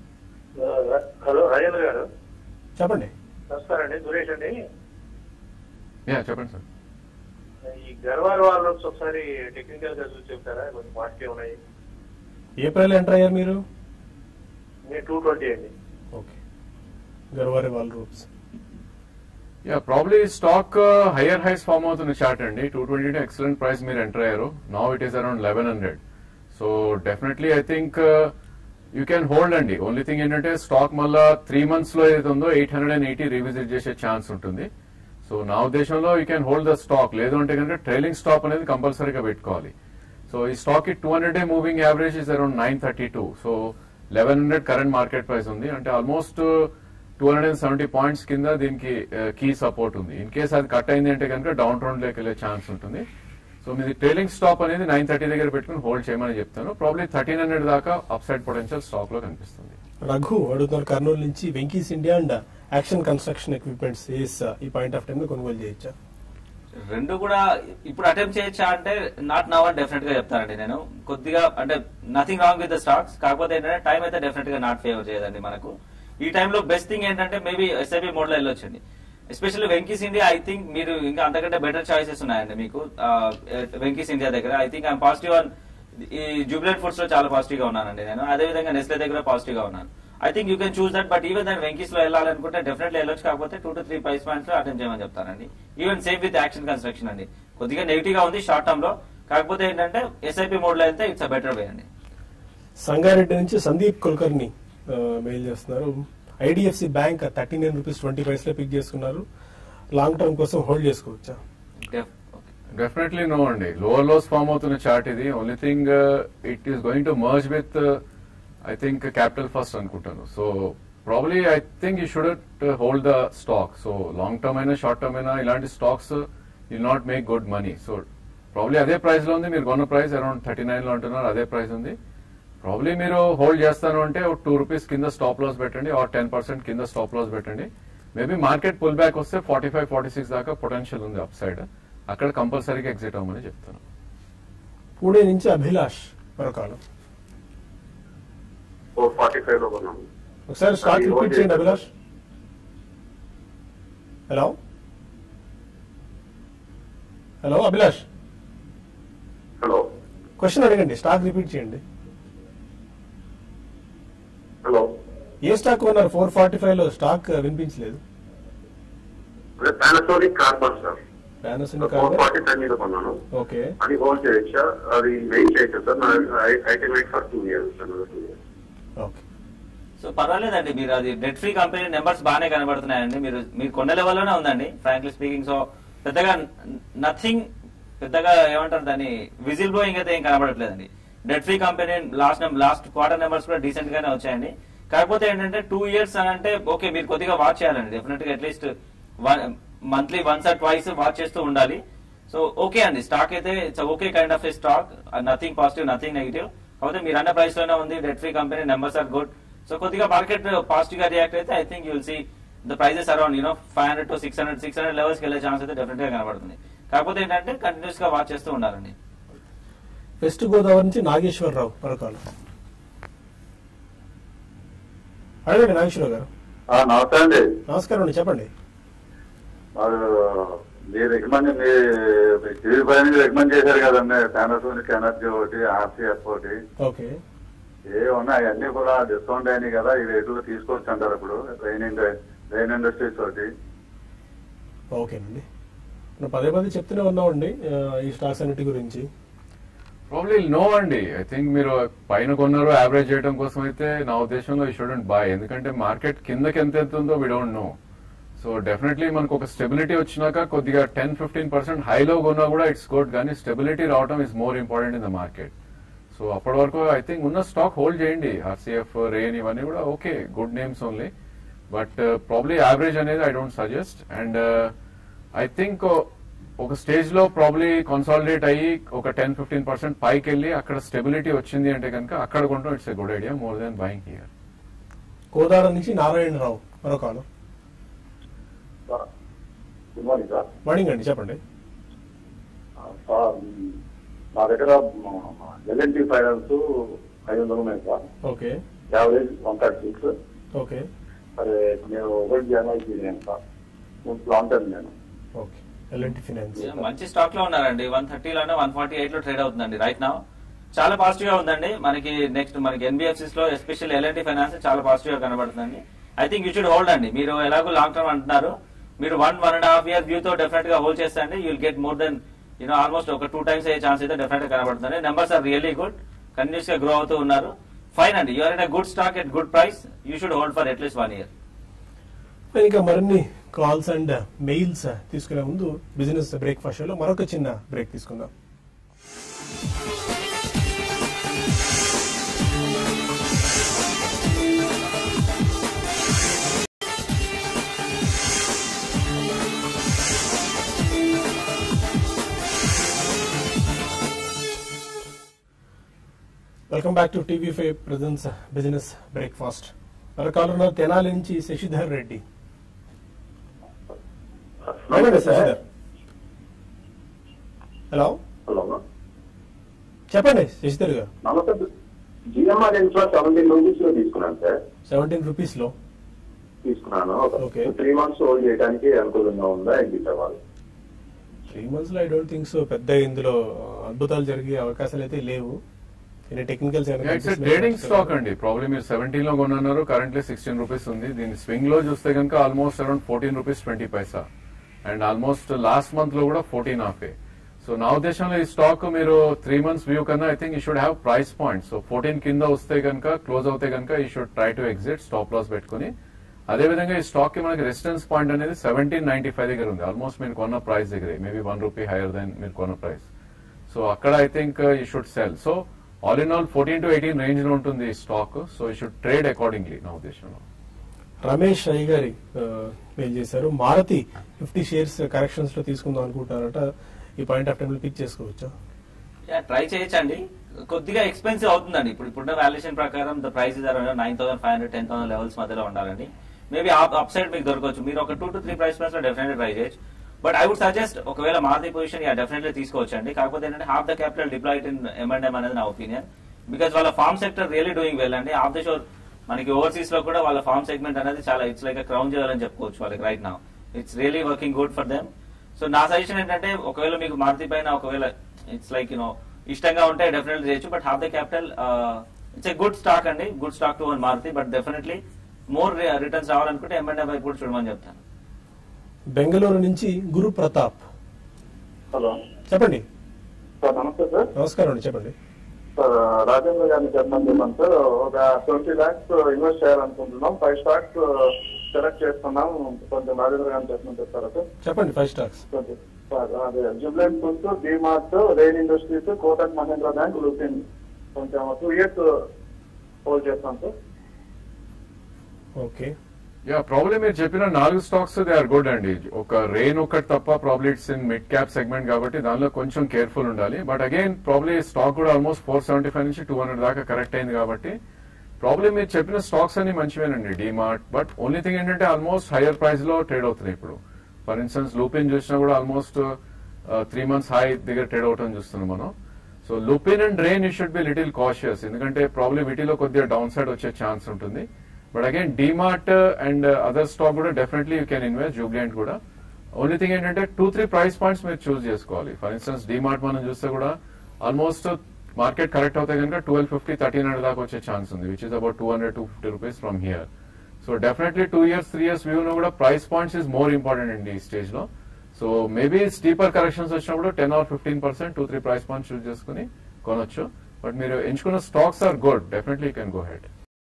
హలో రాజేంద్ర గారు చెప్పండి నమస్కారం అండి సురేష్ అండి యా చెప్పండి సార్ ఈ గర్వార్ వాళ్ళ ఒకసారి టెక్నికల్ గా చూసి చెప్తారా కొంచెం మార్కే ఉన్నాయి ఏప్రిల్ ఎంటర్ అయ్యారు మీరు నేను టూ ట్వంటీ అండి okay Garware Wall Ropes yeah probably stock higher highs form అవుతున్న చార్ట్ అండి టూ ట్వంటీ ఎక్సలెంట్ ప్రైస్ మీరు ఎంటర్ అయ్యారు now it is around eleven hundred so definitely I think you can hold అండి only thing ఏంటంటే stock మళ్ళా three months లో ఏదైతే ఉందో eight hundred and eighty revisit చేసే ఛాన్స్ ఉంటుంది సో నా ఉద్దేశంలో you can hold the stock లేదు అంటే కనుక ట్రైలింగ్ స్టాప్ అనేది కంపల్సరీగా పెట్టుకోవాలి సో ఈ స్టాక్ కి two hundred day moving average is around nine thirty two so eleven hundred current market price ఉంది అంటే almost two hundred and seventy points కింద దీనికి కీ సపోర్ట్ ఉంది ఇన్ కేస్ అది కట్ అయింది అంటే కనుక డౌన్ ట్రెండ్ లోకి వెళ్ళే ఛాన్స్ ఉంటుంది సో మీది ట్రైలింగ్ స్టాప్ అనేది నైన్ థర్టీ దగ్గర పెట్టుకుని హోల్డ్ చేయమని చెప్తాను ప్రాబ్లీ థర్టీన్ హండ్రెడ్ దాకా అప్ సైడ్ పొటెన్షియల్ స్టాక్ లో కనిపిస్తుంది రఘు అడుగుతున్నారు కర్నూలు నుంచి Venky's India and Action Construction Equipments ACE ఈ పాయింట్ ఆఫ్ టైం లో కొనుగోలు చేయొచ్చా రెండు కూడా ఇప్పుడు అటెంప్ట్ చేయొచ్చా అంటే నాట్ నవ్ అని డెఫినెట్ గా చెప్తానండి నేను కొద్దిగా అంటే nothing wrong with the stocks కాకపోతే ఏంటంటే టైం అయితే డెఫినెట్ గా నాట్ ఫేవర్ చేయదండి మనకు ఈ టైంలో బెస్ట్ థింగ్ ఏంటంటే మేబీ ఎస్ఐపి మోడ్ లో వెళ్ళొచ్చండి especially Venky's India I think మీరు ఇంకా అంతకంటే బెటర్ చాయిసెస్ ఉన్నాయండి మీకు వెంకీస్ ఇండియా దగ్గర I think I'm positive on ఈ జూబిలెంట్ ఫుడ్స్ లో చాలా పాజిటివ్ గా ఉన్నానండి నేను అదే విధంగా నెస్లే దగ్గర పాజిటివ్ గా ఉన్నాను I think you can choose that but even దాని వెంకీస్ లో వెళ్ళాలనుకుంటే డెఫినెట్లీ వెళ్ళొచ్చు కాకపోతే two to three price points లో అటెండ్ చేయమని చెప్తానండి even same with Action Construction అండి కొద్దిగా నెగిటివ్ గా ఉంది షార్ట్ టర్మ్ లో కాకపోతే ఏంటంటే ఎస్ఐపి మోడ్ లో అయితే ఇట్స్ అ బెటర్ వే అండి సంగారెడ్డి నుంచి సందీప్ కుల్కర్ని మెయిల్ చేస్తున్నారు IDFC Bank thirty nine rupees twenty paise లో పిక్ చేసుకున్నారు లాంగ్ టర్మ్ కోసం హోల్డ్ చేసుకోవచ్చా Def- okay. డెఫినెట్లీ నో అండి లోవర్ లోస్ ఫామ్ అవుతున్న చార్ట్ ఇది only thing it is going to merge with I think Capital First అనుకుంటాను so probably I think you should hold the stock so long term అయినా short term అయినా ఇలాంటి stocks will not make good money so probably అదే price లో ఉంది మీరు కొన్న price around thirty nine లో అంటున్నారు అదే ప్రైస్ ఉంది ప్రాబ్లీ మీరు హోల్డ్ చేస్తాను అంటే ఒక టూ రూపీస్ కింద స్టాప్ లాస్ పెట్టండి ఆర్ టెన్ పర్సెంట్ కింద స్టాప్ లాస్ పెట్టండి మేబీ మార్కెట్ పుల్ బ్యాక్ వస్తే ఫార్టీ ఫైవ్ ఫార్టీ సిక్స్ దాకా పొటెన్షియల్ ఉంది అప్ సైడ్ అక్కడ కంపల్సరీగా ఎగ్జిట్ అవ్వమని చెప్తాను పూణే నుంచి అభిలాష్ మరొకాలు ఫోర్ ఫార్టీ ఫైవ్ లో కొన్నాము ఒకసారి స్టాక్ రిపీట్ చేయండి Abhilash hello hello Abhilash hello question అడగండి స్టాక్ రిపీట్ చేయండి హలో ఏ స్టాక్ కొన్నారు ఫోర్ ఫార్టీ ఫైవ్ లో స్టాక్ వినిపించలేదు అదే Panasonic Carbon sir Panasonic four Carbon forty five మీద కొన్నాను ఓకే అది హోల్డ్ చేయొచ్చా అది వెయిట్ చేయొచ్చా sir I can wait for two years sir two years okay so పర్వాలేదండి మీరు అది డెట్ ఫ్రీ కంపెనీ నెంబర్స్ బాగానే కనబడుతున్నాయండి మీరు మీరు కొన్న లెవెల్లోనే ఉందండి ఫ్రాంక్లీ స్పీకింగ్ సో పెద్దగా నథింగ్ పెద్దగా ఏమంటారు దాన్ని విజిల్ బ్లోయింగ్ అయితే ఏం కనబడట్లేదండి debt free company last last quarter numbers కూడా డీసెంట్ గానే వచ్చాయండి కాకపోతే ఏంటంటే టూ ఇయర్స్ అని అంటే ఓకే మీరు కొద్దిగా వాచ్ చేయాలండి డెఫినెట్ గా at least monthly once or twice watch చేస్తూ ఉండాలి సో ఓకే అండి స్టాక్ అయితే it's okay kind of a stock nothing positive nothing negative కాకపోతే మీరు అన్న ప్రైస్ లోనే ఉంది debt free company numbers are good so కొద్దిగా మార్కెట్ పాజిటివ్ గా రియాక్ట్ అయితే I think you'll see the prices around you know five hundred to six hundred six hundred levels కి వెళ్ళే ఛాన్స్ అయితే డెఫినెట్ గా కనబడుతుంది కాకపోతే ఏంటంటే కంటిన్యూస్ గా వాచ్ చేస్తూ ఉండాలండి వెస్ట్ గోదావరి నుంచి నాగేశ్వరరావు మరొకాలు అడగండి నాగేశ్వరరావు గారు నమస్తే అండి నమస్కారం అండి చెప్పండి మాకు మీరు రికమెండ్ మీ టీవీ పైన రికమెండ్ చేశారు కదండి పానాసోనిక్ ఎనర్జీ ఒకటి ఆర్సీఎఫ్ ఒకటి ఓకే ఏ ఉన్నాయి అన్ని కూడా డిస్కౌంట్ అయినాయి కదా ఈ రేట్లో తీసుకోవచ్చు అంటారు ఇప్పుడు రెయిన్ ఇండ- రెయిన్ ఇండస్ట్రీస్ ఒకటి ఓకేనండి మనం పదే పదే చెప్తూనే ఉన్నామండి ఆ, ఈ స్టాక్స్ అన్నిటి గురించి ప్రాబ్లీ నో అండి ఐ థింక్ మీరు పైన కొన్నారు యావరేజ్ చేయడం కోసం అయితే నా ఉద్దేశంలో ఈ స్టూడెంట్ బాయ్ ఎందుకంటే మార్కెట్ కిందకి ఎంత ఎంత ఉందో we don't know so definitely మనకు ఒక స్టెబిలిటీ వచ్చినాక కొద్దిగా టెన్ ఫిఫ్టీన్ పర్సెంట్ హైలో కొన్నా కూడా ఇట్స్ గుడ్ కానీ స్టెబిలిటీ రావడం is more important in the market so అప్పటి వరకు ఐ థింక్ ఉన్న స్టాక్ హోల్డ్ చేయండి ఆర్సీఎఫ్ రేన్ ఇవన్నీ కూడా okay good names only but probably average అనేది I don't suggest and I think ఒక స్టేజ్ లో ప్రాబ్లీ కన్సాలిడేట్ అయ్యి ఒక టెన్ ఫిఫ్టీన్ పర్సెంట్ పైకి వెళ్ళి అక్కడ స్టెబిలిటీ వచ్చింది అంటే కనుక అక్కడ కొంటాం it's a good idea more than buying here Kodad నుంచి నారాయణరావు మరొకాలు గుడ్ మార్నింగ్ సార్ మార్నింగ్ అండి చెప్పండి సార్ మా దగ్గర ఎల్ఎన్టీ ఫైనాన్స్ ఐదు వందలు ఉన్నాయి sir okay average one thirty six okay సరే నేను ఒకటి జనవరి తీసాను సార్ లాంగ్ టర్మ్ నేను ఓకే ఎల్ఎన్టీ ఫినాన్స్ మంచి స్టాక్ లో ఉన్నారండి వన్ థర్టీలోనే వన్ ఫార్టీ ఎయిట్ లో ట్రేడ్ అవుతుందండి రైట్ నా చాలా పాజిటివ్ గా ఉందండి మనకి నెక్స్ట్ మనకి ఎన్బిఎఫ్సిస్ లో ఎస్పెషల్ ఎల్ఎన్టీ ఫైనాన్స్ చాలా పాజిటివ్ గా కనబడుతుందండి I think you should hold అండి మీరు ఎలాగో లాంగ్ టర్మ్ అంటున్నారు మీరు one one and half year view తో డెఫినెట్ గా హోల్డ్ చేస్తే you'll get more then you know almost ఒక టూ టైమ్స్ అయ్యే ఛాన్స్ అయితే డెఫినెట్ గా కనబడుతుంది numbers are really good continuous గా గ్రో అవుతూ ఉన్నారు ఫైన్ అండి you're in good stock at good price you should hold for at least one year ఇంకా మరిన్ని కాల్స్ అండ్ మెయిల్స్ తీసుకునే ముందు బిజినెస్ బ్రేక్ఫాస్ట్ లో మరొక చిన్న బ్రేక్ తీసుకుందాం welcome back to TV five presents business breakfast మరొక కాల్ ఉన్నారు తెనాలి నుంచి శశిధర్ రెడ్డి ఏమండి శశిధర్ హలో హలో చెప్పండి శశిధర్ గారు నమస్తే జిఎంఆర్ ఇన్ఫ్రా సెవెంటీన్ రూపీస్ లో తీసుకున్నాను సార్ సెవెంటీన్ రూపీస్ లో తీసుకున్నాను Okay. త్రీ మంత్స్ హోల్డ్ చేయడానికి అనుకూలంగా ఉందా ఎగ్జిట్ అవ్వాలి త్రీ మంత్స్ లో ఐ డోంట్ థింక్ సో పెద్ద ఇందులో అద్భుతాలు జరిగే అవకాశాలు అయితే లేవు టెక్నికల్స్ ఇట్స్ ట్రేడింగ్ స్టాక్ అండి ప్రాబ్లీ మీరు సెవెంటీన్ లో కొన్నారు కరెంట్లీ సిక్స్టీన్ రూపీస్ ఉంది దీని స్వింగ్ లో చూస్తే కనుక almost around fourteen rupees twenty paisa and almost last month లో కూడా ఫోర్టీన్ హాఫ్ సో నా ఉద్దేశంలో ఈ స్టాక్ మీరు త్రీ మంత్స్ వ్యూ కన్నా ఐ థింక్ ఈ should have price point so fourteen కింద వస్తే కనుక క్లోజ్ అవుతే కనుక ఈ should try to exit stop loss పెట్టుకుని అదే విధంగా ఈ స్టాక్ కి మనకి రెసిస్టెన్స్ పాయింట్ అనేది సెవెంటీన్ నైన్టీ ఫైవ్ దగ్గర ఉంది ఆల్మోస్ట్ మీరు కొన్న ప్రైస్ దగ్గరే maybe one rupee higher then మీరు కొన్న ప్రైస్ సో అక్కడ I think you should sell so all in all fourteen to eighteen range లో ఉంటుంది ఈ stock so you should trade accordingly నా ఉద్దేశంలో రమేష్ అయ్య గారి మెయిల్ చేశారు మారుతి ఫిఫ్టీ షేర్స్ కరెక్షన్స్ లో తీసుకుందాం అనుకుంటున్నారట ఈ పాయింట్ ఆఫ్ టైం పిక్ చేసుకోవచ్చా ట్రై చేయొచ్చండి కొద్దిగా ఎక్స్పెన్సివ్ అవుతుందండి ఇప్పుడు ఇప్పుడున్న వాల్యుయేషన్ ప్రకారం the price is around nine thousand five hundred ten thousand levels మధ్యలో ఉండాలండి మేబీ అప్ సైడ్ మీకు దొరకవచ్చు మీరు ఒక two to three price points లో డెఫినెట్లీ ట్రై చేయొచ్చు బట్ ఐ వుడ్ సజెస్ట్ ఒకవేళ మారుతి పొజిషన్ యా డెఫినెట్లీ తీసుకోవచ్చు అండి కాకపోతే ఏంటంటే half the capital deployed in ఎంఎండ్ఎం అనేది నా ఒపీనియన్ బికాస్ వాళ్ళ farm sector really doing well అండి ఆఫ్ ద షోర్ మనకి ఓవర్సీస్ లో కూడా వాళ్ళ ఫార్మ్ సెగ్మెంట్ అనేది చాలా ఇట్స్ లైక్ క్రౌన్ చేయాలని చెప్పుకోవచ్చు వాళ్ళకి రైట్ నా it's really working good for them so నా సజెషన్ ఏంటంటే ఒకవేళ మీకు మారుతి పైన ఒకవేళ ఇట్స్ లైక్ యూనో ఇష్టంగా ఉంటే డెఫినెట్లీ చేయొచ్చు but half the capital it's a good stock అండి good stock to own Maruti but definitely more returns రావాలనుకుంటే ఎంఎన్ఎం వైపు కూడా చూడమని చెప్తాను బెంగళూరు నుంచి గురు ప్రతాప్ హలో చెప్పండి సార్ నమస్తే సార్ నమస్కారం అండి చెప్పండి సార్ రాజేంద్ర గారిని చెప్పమని చెప్పాను సార్ ఒక ట్వంటీ ల్యాక్స్ ఇన్వెస్ట్ చేయాలనుకుంటున్నాం ఫైవ్ స్టాక్స్ సెలెక్ట్ చేస్తున్నాం కొంచెం రాజేంద్ర గారిని చెప్పమని చెప్తారా సార్ చెప్పండి ఫైవ్ స్టాక్స్ కొంచెం సార్ అదే Jubilant Foods DMart Rain Industries Kotak Mahindra Bank Lupin కొంచెం టూ ఇయర్స్ హోల్డ్ చేస్తాం సార్ ఓకే యా ప్రాబ్లీ మీరు చెప్పిన నాలుగు స్టాక్స్ దే ఆర్ గుడ్ అండి ఒక రెయిన్ ఒకటి తప్ప probably it's in mid cap segment కాబట్టి దానిలో కొంచెం కేర్ఫుల్ ఉండాలి బట్ అగైన్ ప్రాబ్లీ స్టాక్ కూడా ఆల్మోస్ట్ ఫోర్ సెవెంటీ ఫైవ్ నుంచి టూ హండ్రెడ్ దాకా కరెక్ట్ అయింది కాబట్టి ప్రాబ్లీ మీరు చెప్పిన స్టాక్స్ అన్ని మంచివేనండి డిమార్ట్ బట్ ఓన్లీ థింగ్ ఏంటంటే ఆల్మోస్ట్ హైయర్ ప్రైస్ లో ట్రేడ్ అవుతున్నాయి ఇప్పుడు ఫర్ ఇన్స్టెన్స్ లూపిన్ చూసినా కూడా ఆల్మోస్ట్ త్రీ మంత్స్ హై దగ్గర ట్రేడ్ అవటం చూస్తున్నాం మనం so Lupin and Rain you should be little cautious ఎందుకంటే ప్రాబ్లీ వీటిలో కొద్దిగా డౌన్ సైడ్ వచ్చే ఛాన్స్ ఉంటుంది but again DMart and other stock కూడా definitely you can invest Jubilant కూడా ఓన్లీ థింగ్ ఏంటంటే టూ త్రీ ప్రైస్ పాయింట్స్ మీరు చూస్ చేసుకోవాలి ఫర్ ఇన్స్టెన్స్ డిమార్ట్ మనం చూస్తే కూడా ఆల్మోస్ట్ మార్కెట్ కరెక్ట్ అవుతే కనుక ట్వెల్వ్ ఫిఫ్టీ థర్టీన్ హండ్రెడ్ దాకా వచ్చే ఛాన్స్ ఉంది which is about two hundred two fifty rupees from here so definitely two years three years view లో కూడా price points is more important అండి ఈ స్టేజ్ లో సో మేబీ స్టీపర్ కరెక్షన్స్ వచ్చినప్పుడు ten or fifteen percent two three price points choose చేసుకుని కొనొచ్చు but మీరు ఎంచుకున్న stocks are good definitely you can go ahead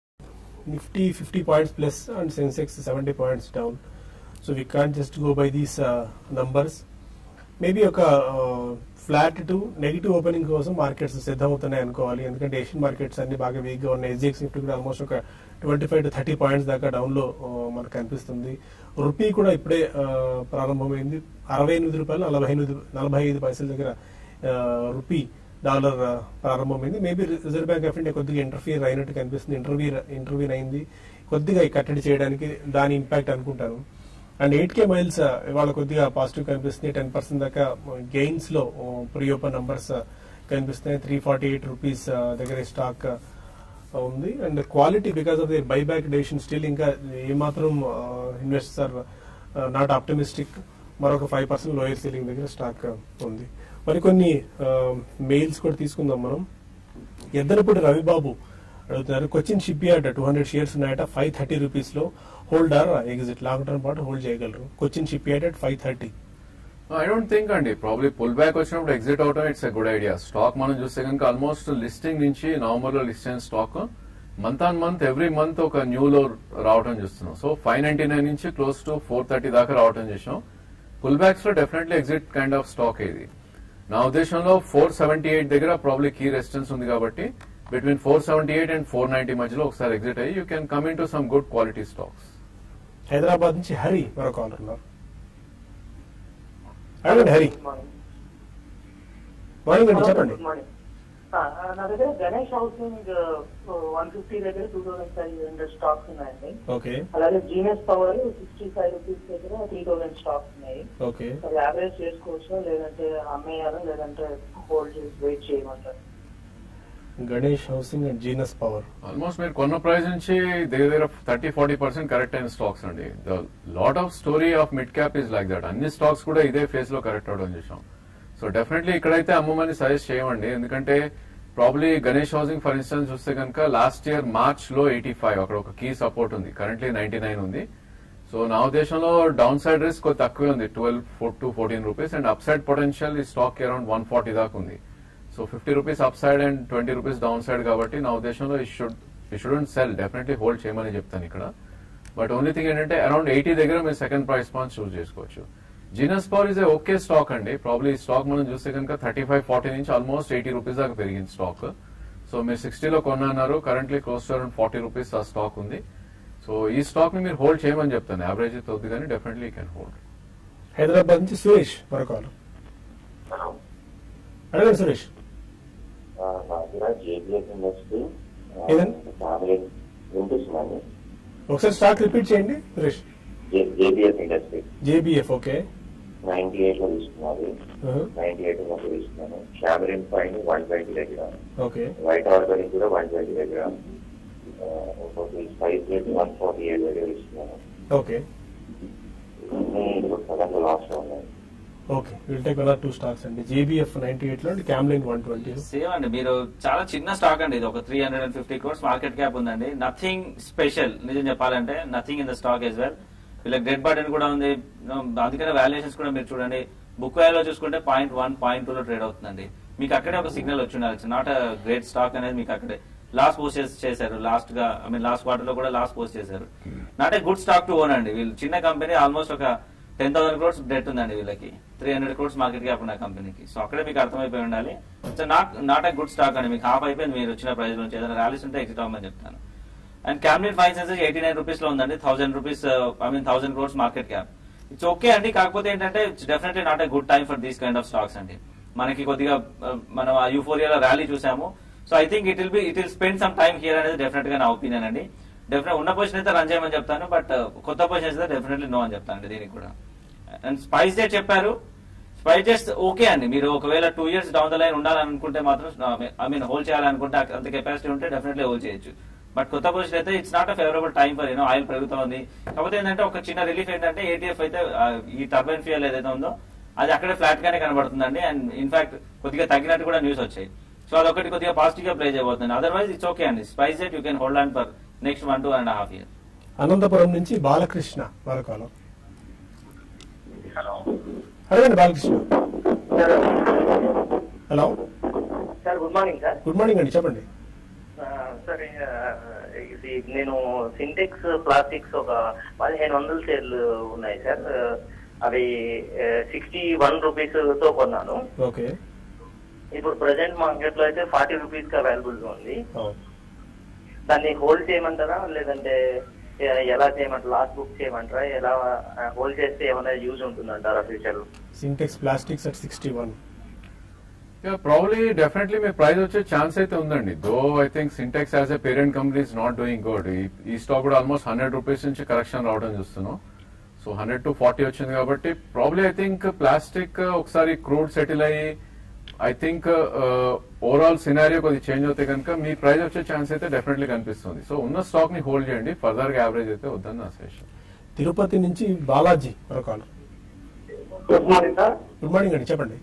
Nifty fifty points plus and Sensex seventy points down so we can just go by these numbers maybe ఒక flat to negative opening కోసం markets సిద్ధమవుతున్నాయి అనుకోవాలి ఎందుకంటే Asian markets అన్ని బాగా weak గా ఉన్నాయి SGX Nifty కూడా ఆల్మోస్ట్ ఒక twenty five to thirty points దాకా డౌన్ లో ఆ, మనకు కనిపిస్తుంది రూపీ కూడా ఇప్పుడే ఆ, ప్రారంభమైంది అరవై ఎనిమిది రూపాయలు నలభై ఎనిమిది నలభై ఐదు పైసల దగ్గర ఆ, రూపీ డాలర్ ఆ, ప్రారంభమైంది maybe Reserve Bank of India కొద్దిగా ఇంటర్ఫియర్ అయినట్టు కనిపిస్తుంది ఇంటర్వ్యూ ఇంటర్వ్యూన్ అయింది కొద్దిగా ఈ కట్టడి చేయడానికి దాని ఇంపాక్ట్ అనుకుంటాను అండ్ ఎయిట్ కే మైల్స్ ఇవాళ కొద్దిగా పాజిటివ్ కనిపిస్తుంది టెన్ పర్సెంట్ దాకా గెయిన్స్ లో ప్రీ ఓపెన్ నంబర్స్ కనిపిస్తున్నాయి త్రీ ఫార్టీ ఎయిట్ రూపీస్ దగ్గర స్టాక్ ఉంది and quality because of the buyback decision still ఇంకా ఏమాత్రం ఇన్వెస్టర్స్ ఆర్ నాట్ ఆప్టమిస్టిక్ మరొక ఫైవ్ పర్సెంట్ లోయర్ సీలింగ్ దగ్గర స్టాక్ ఉంది మరికొన్ని మెయిల్స్ కూడా తీసుకుందాం మనం ఎద్దనపూడి రవిబాబు అడుగుతున్నారు Cochin ship yard two hundred shares ఉన్నాయట ఫైవ్ థర్టీ రూపీస్ లో hold or exit long term పాటు హోల్డ్ చేయగలరు Cochin ship yard at five thirty I don't think అండి ప్రాబ్లీ పుల్ బ్యాక్ వచ్చినప్పుడు ఎగ్జిట్ అవటం it's a good idea stock మనం చూస్తే కనుక ఆల్మోస్ట్ లిస్టింగ్ నుంచి నవంబర్ లో లిస్ట్ అయిన stock month on month every month ఒక న్యూ లో రావటం చూస్తున్నాం సో ఫైవ్ నైన్టీ నైన్ నుంచి క్లోజ్ టు ఫోర్ థర్టీ దాకా రావటం చేసాం పుల్ బ్యాక్స్ లో definitely exit kind of stock ఇది నా ఉద్దేశంలో ఫోర్ సెవెంటీ ఎయిట్ దగ్గర ప్రాబ్లీ కీ రెసిస్టెన్స్ ఉంది కాబట్టి between four seventy eight and four ninety మధ్యలో ఒకసారి ఎగ్జిట్ అయ్యి you can come in to some good quality stocks Hyderabad నుంచి హరి మరొక కాల్ ఉన్నారు అడగండి హరి మార్నింగ్ అండి చెప్పండి గుడ్ మార్నింగ్ ఆ, నా దగ్గర గణేష్ హౌసింగ్ వన్ ఫిఫ్టీ దగ్గర two thousand five hundred stocks ఉన్నాయండి ఓకే అలాగే Genius Power sixty five rupees దగ్గర త్రీ థౌసండ్ స్టాక్స్ ఉన్నాయి ఓకే అది యావరేజ్ చేసుకోవచ్చా లేదంటే అమ్మేయాలా లేదంటే హోల్డ్ చేసి వెయిట్ చేయమంటారు Ganesh Housing and Genus Power almost మీరు కొన్న ప్రైస్ నుంచి దగ్గర దగ్గర థర్టీ ఫార్టీ పర్సెంట్ కరెక్ట్ అయిన స్టాక్స్ అండి the lot of story of mid cap is like that అన్ని స్టాక్స్ కూడా ఇదే ఫేజ్ లో కరెక్ట్ అవడం చూసాం సో డెఫినెట్లీ ఇక్కడైతే అమ్మమని సజెస్ట్ చేయమండి ఎందుకంటే probably Ganesh Housing for instance చూస్తే కనుక లాస్ట్ ఇయర్ మార్చ్ లో ఎయిటీ ఫైవ్ అక్కడ ఒక కీ సపోర్ట్ ఉంది కరెంట్లీ నైన్టీ నైన్ ఉంది సో నా ఉద్దేశంలో డౌన్ సైడ్ రిస్క్ కొద్ది తక్కువే ఉంది twelve four to fourteen rupees and up side potential ఈ స్టాక్ అరౌండ్ వన్ ఫార్టీ దాకా ఉంది so fifty rupees up side and twenty rupees down side కాబట్టి నా ఉద్దేశంలో ఈ షుడ్ ఈ షుడెంట్ సెల్ డెఫినెట్లీ హోల్డ్ చేయమని చెప్తాను ఇక్కడ బట్ ఓన్లీ థింగ్ ఏంటంటే అరౌండ్ ఎయిటీ దగ్గర మీరు సెకండ్ ప్రైస్ పాయింట్ చూస్ చేసుకోవచ్చు Genus Power is a okay stock అండి ప్రాబ్లీ ఈ స్టాక్ మనం చూస్తే కనుక థర్టీ ఫైవ్ ఫార్టీ నుంచి ఆల్మోస్ట్ ఎయిటీ రూపీస్ దాకా పెరిగింది స్టాక్ సో మీరు సిక్స్టీలో కొన్నారు కరెంట్లీ close to around forty rupees ఆ స్టాక్ ఉంది సో ఈ స్టాక్ ని మీరు హోల్డ్ చేయమని చెప్తాను యావరేజ్ అవుతుంది కానీ డెఫినెట్లీ కెన్ హోల్డ్ హైదరాబాద్ నుంచి సురేష్ మరొక కాల్ అడగండి సురేష్ నా దగ్గర జేబీఎస్ ఇండస్ట్రీ ఏదండి? ఫ్యామిలీ వినిపిస్తున్నాను ఒకసారి స్టాక్ రిపీట్ చేయండి Suresh JBS industry JBF okay ninety eight లో తీసుకున్నారు నైన్టీ ఎయిట్ లో తీసుకున్నాను క్యామరిన్ పైన వన్ ట్వంటీ దగ్గర ఓకే వైట్ ఆర్గానిక్ కూడా వన్ ట్వంటీ దగ్గర ఆ, ఇంకోటి SpiceJet one forty eight దగ్గర ఇస్తున్నాను ఓకే ఇవన్నీ ఇప్పుడు సగంలో లాస్ట్ లో ఉన్నాయి okay will take one or two stocks అండి జేబీఎఫ్ నైన్టీ ఎయిట్ లో క్యామ్లైన్ వన్ ట్వంటీ సేమ్ అండి మీరు చాలా చిన్న స్టాక్ అండి ఇది ఒక three hundred and fifty crores market cap ఉందండి నథింగ్ స్పెషల్ నిజం చెప్పాలంటే nothing in the stock as well వీళ్ళకి డెడ్ బర్డెన్ కూడా ఉంది No, అందుకనే వాల్యుయేషన్స్ కూడా మీరు చూడండి బుక్ లో చూసుకుంటే పాయింట్ వన్ పాయింట్ టూ లో ట్రేడ్ అవుతుందండి మీకు అక్కడే ఒక సిగ్నల్ వచ్చి ఉండాలి నాట్ గ్రేట్ స్టాక్ అనేది మీకు అక్కడే లాస్ట్ పోస్ట్ చేశారు లాస్ట్ గా ఐ మీన్ లాస్ట్ క్వార్టర్ లో కూడా లాస్ట్ పోస్ట్ చేశారు not a good stock to own అండి వీళ్ళు చిన్న కంపెనీ ఆల్మోస్ట్ ఒక టెన్ థౌసండ్ క్రోర్స్ డెట్ ఉందండి వీళ్ళకి three hundred crores market cap ఉన్న కంపెనీకి సో అక్కడే మీకు అర్థమైపోయి ఉండాలి so not not a good stock అండి మీకు హాఫ్ అయిపోయింది మీరు వచ్చిన ప్రైస్ నుంచి ఏదైనా ర్యాలీస్ ఉంటే ఎగ్జిట్ అవ్వమని చెప్తాను and Camlin fine sciences eighty nine rupees లో ఉందండి thousand rupees I mean thousand crores market cap it's okay అండి కాకపోతే ఏంటంటే it's definitely not a good time for these kind of stocks అండి మనకి కొద్దిగా uh, మనం ఆ యూఫోరియాలో ర్యాలీ చూసాము so I think it will be it will spend some time here అనేది డెఫినెట్ గా నా ఒపీనియన్ అండి డెఫినెట్ ఉన్న పొజిషన్ అయితే రన్ చేయమని చెప్తాను బట్ కొత్త పొజిషన్ అయితే డెఫినెట్లీ నో అని చెప్తాను అండి దీనికి కూడా అండ్ స్పైస్ డేట్ చెప్పారు స్పైస్ డేట్స్ ఓకే అండి మీరు ఒకవేళ two years down the line ఉండాలనుకుంటే మాత్రం ఐ మీన్ హోల్డ్ చేయాలనుకుంటే అంత కెపాసిటీ ఉంటే డెఫినెట్లీ హోల్డ్ చేయొచ్చు బట్ కొత్త పొజిషన్ అయితే it's not a favourable time for you know oil పెరుగుతోంది కాకపోతే ఏంటంటే ఒక చిన్న రిలీఫ్ ఏంటంటే ఏటీఎఫ్ అయితే ఆ, ఈ టర్బైన్ ఫ్యూయల్ ఏదైతే ఉందో అది అక్కడే ఫ్లాట్ గానే కనబడుతుందండి అండ్ ఇన్ఫాక్ట్ కొద్దిగా తగ్గినట్టు కూడా న్యూస్ వచ్చాయి సో అదొకటి కొద్దిగా పాజిటివ్ గా ప్లే చేయబోతుంది అదర్వైజ్ ఇట్స్ ఓకే అండి SpiceJet you can hold on for next one two and half year Anantapuram నుంచి బాలకృష్ణ మరొకలో హలో అడగండి Balakrishna sir hello sir good morning sir good morning అండి చెప్పండి ఆ, సార్ ఆ, ఇది నేను సింటెక్స్ ప్లాస్టిక్స్ ఒక పదిహేను వందల షేర్లు ఉన్నాయి సార్ అవి సిక్స్టీ వన్ రూపీస్ తో కొన్నాను ఓకే ఇప్పుడు ప్రజెంట్ మార్కెట్ లో అయితే ఫార్టీ రూపీస్ కి అవైలబుల్ గా ఉంది అవును. దాన్ని హోల్డ్ చేయమంటారా లేదంటే ఎ- ఎలా చేయమంటారా లాస్ట్ బుక్ చేయమంటారా ఎలా హోల్డ్ చేస్తే ఏమైనా యూజ్ ఉంటుందంటారా ఫ్యూచర్ లో Sintex plastics at sixty one probably definitely మీ ప్రైస్ వచ్చే ఛాన్స్ అయితే ఉందండి though I think Sintex as a parent company is not doing good ఈ స్టాక్ కూడా ఆల్మోస్ట్ హండ్రెడ్ రూపీస్ నుంచి కరెక్షన్ రావడం చూస్తున్నాం సో హండ్రెడ్ టు ఫార్టీ వచ్చింది కాబట్టి ప్రాబ్లీ ఐ థింక్ ప్లాస్టిక్ ఒకసారి క్రూడ్ సెటిల్ అయ్యి ఐ థింక్ ఓవరాల్ సినారియో కొద్దిగా చేంజ్ అవుతే కనుక మీ ప్రైస్ వచ్చే ఛాన్స్ అయితే డెఫినెట్లీ కనిపిస్తుంది సో ఉన్న స్టాక్ ని హోల్డ్ చేయండి ఫర్దర్ గా యావరేజ్ అయితే వద్దని నా సజెషన్ తిరుపతి నుంచి బాలాజీ మరొకలు good morning sir good morning అండి చెప్పండి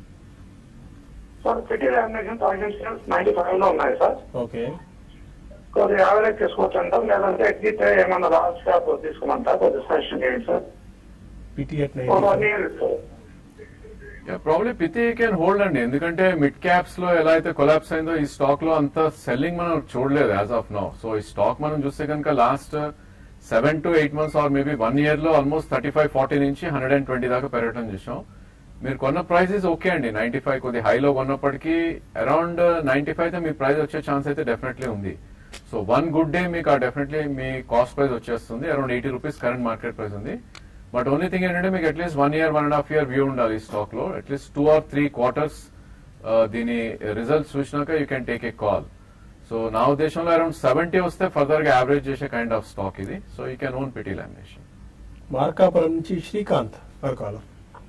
sir city lamination thousand shares ninety five లో ఉన్నాయి సార్ ఓకే కొద్దిగా యావరేజ్ తీసుకోవచ్చు అంటారు లేదంటే ఎగ్జిట్ ఏమన్నా లాస్ట్ స్టాప్ తీసుకోమంటారు కొద్దిగా సజెషన్ చేయండి sir PT at one nine year sir probably PT can hold అండి ఎందుకంటే మిడ్ క్యాప్స్ లో ఎలా అయితే కొలాప్స్ అయిందో ఈ స్టాక్ లో అంత సెల్లింగ్ మనం చూడలేదు యాజ్ ఆఫ్ నౌ సో ఈ స్టాక్ మనం చూస్తే కనుక last seven to eight months or maybe one year లో ఆల్మోస్ట్ థర్టీ ఫైవ్ ఫార్టీ నుంచి హండ్రెడ్ అండ్ ట్వంటీ దాకా పెరగడం చూసాం మీరు కొన్న ప్రైజెస్ ఓకే అండి నైన్టీ ఫైవ్ కొద్ది హైలో కొన్నప్పటికీ అరౌండ్ నైన్టీ ఫైవ్ మీ ప్రైస్ వచ్చే ఛాన్స్ అయితే డెఫినెట్లీ ఉంది సో వన్ గుడ్ డే మీకు ఆ డెఫినెట్లీ మీ కాస్ట్ ప్రైస్ వచ్చేస్తుంది around eighty rupees current market price ఉంది బట్ ఓన్లీ థింగ్ ఏంటంటే మీకు at least one year one and half year view ఉండాలి ఈ స్టాక్ లో at least two or three quarters దీని రిజల్ట్స్ చూసినాక you can take a call so నా ఉద్దేశంలో అరౌండ్ సెవెంటీ వస్తే ఫర్దర్ గా యావరేజ్ చేసే కైండ్ ఆఫ్ స్టాక్ ఇది so you can own PT lamination Markapuram నుంచి శ్రీకాంత్ మరొకలు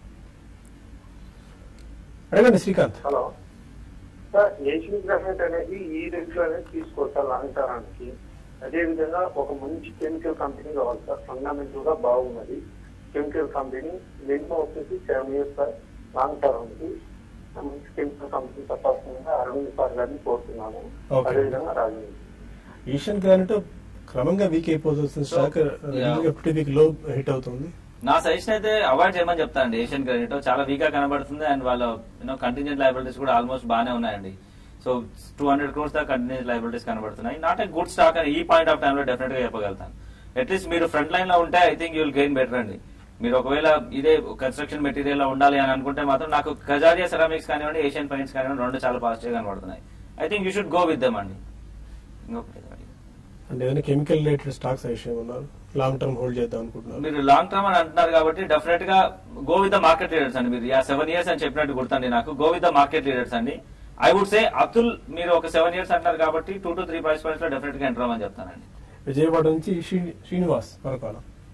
అడగండి Srikanth hello sir Asian graphite అనేది ఈ రేంజ్ లో అనేది తీసుకోవచ్చు లాంగ్ టర్మ్కి అదే విధంగా ఒక మంచి కెమికల్ కంపెనీ కావాలి సార్ ఫండమెంటల్ గా బాగున్నది కెమికల్ కంపెనీ మినిమం వచ్చేసి seven years sir long term కి మంచి కెమికల్ కంపెనీ తప్పకుండా అరవింద్ సార్ గారిని కోరుతున్నాను Okay. అదేవిధంగా రాజేంద్ర ఏషియన్ గ్రానైట్ క్రమంగా వీక్ అయిపోతుంది స్టాక్ yeah. వీక్ లో హిట్ అవుతుంది నా సజెషన్ అయితే అవాయిడ్ చేయమని చెప్తానండి ఏషియన్ క్రెడిట్ చాలా వీక్ గా కనబడుతుంది అండ్ వాళ్ళ యూనో కంటింజెంట్ లైబిలిటీస్ కూడా ఆల్మోస్ట్ బాగానే ఉన్నాయండి సో టూ హండ్రెడ్ క్రోర్స్ దాకా కంటింజెంట్ లైబిలిటీస్ కనబడుతున్నాయి నాట్ ఏ గుడ్ స్టాక్ అని ఈ పాయింట్ ఆఫ్ టైం లో డెఫినెట్ గా చెప్పగలుగుతాను అట్లీస్ట్ మీరు ఫ్రంట్ లైన్ లో ఉంటే I think you will gain better అండి మీరు ఒకవేళ ఇదే కన్స్ట్రక్షన్ మెటీరియల్ లో ఉండాలి అని అనుకుంటే మాత్రం నాకు కజారియా సెరామిక్స్ కానివ్వండి ఏషియన్ పెయింట్స్ కానివ్వండి రెండు చాలా పాజిటివ్ కనబడుతున్నాయి I think you should go with them అండి ఇంకొకటి అంటే ఏదైనా కెమికల్ రిలేటెడ్ స్టాక్స్ విషయం ఉన్నారు లాంగ్ టర్మ్ హోల్డ్ చేద్దాం అనుకుంటున్నారు మీరు లాంగ్ టర్మ్ అని అంటున్నారు కాబట్టి డెఫినెట్ గా go with the market leaders అండి మీరు సెవెన్ ఇయర్స్ అని చెప్పినట్టు గుర్తండి నాకు go with the market leaders అండి ఐ వుడ్ సే అతుల్ మీరు ఒక సెవెన్ ఇయర్స్ అంటున్నారు కాబట్టి two to three price points లో డెఫినెట్ గా ఎంటర్ అవ్వమని చెప్తానండి విజయవాడ నుంచి శ్రీ- శ్రీనివాస్ మరొక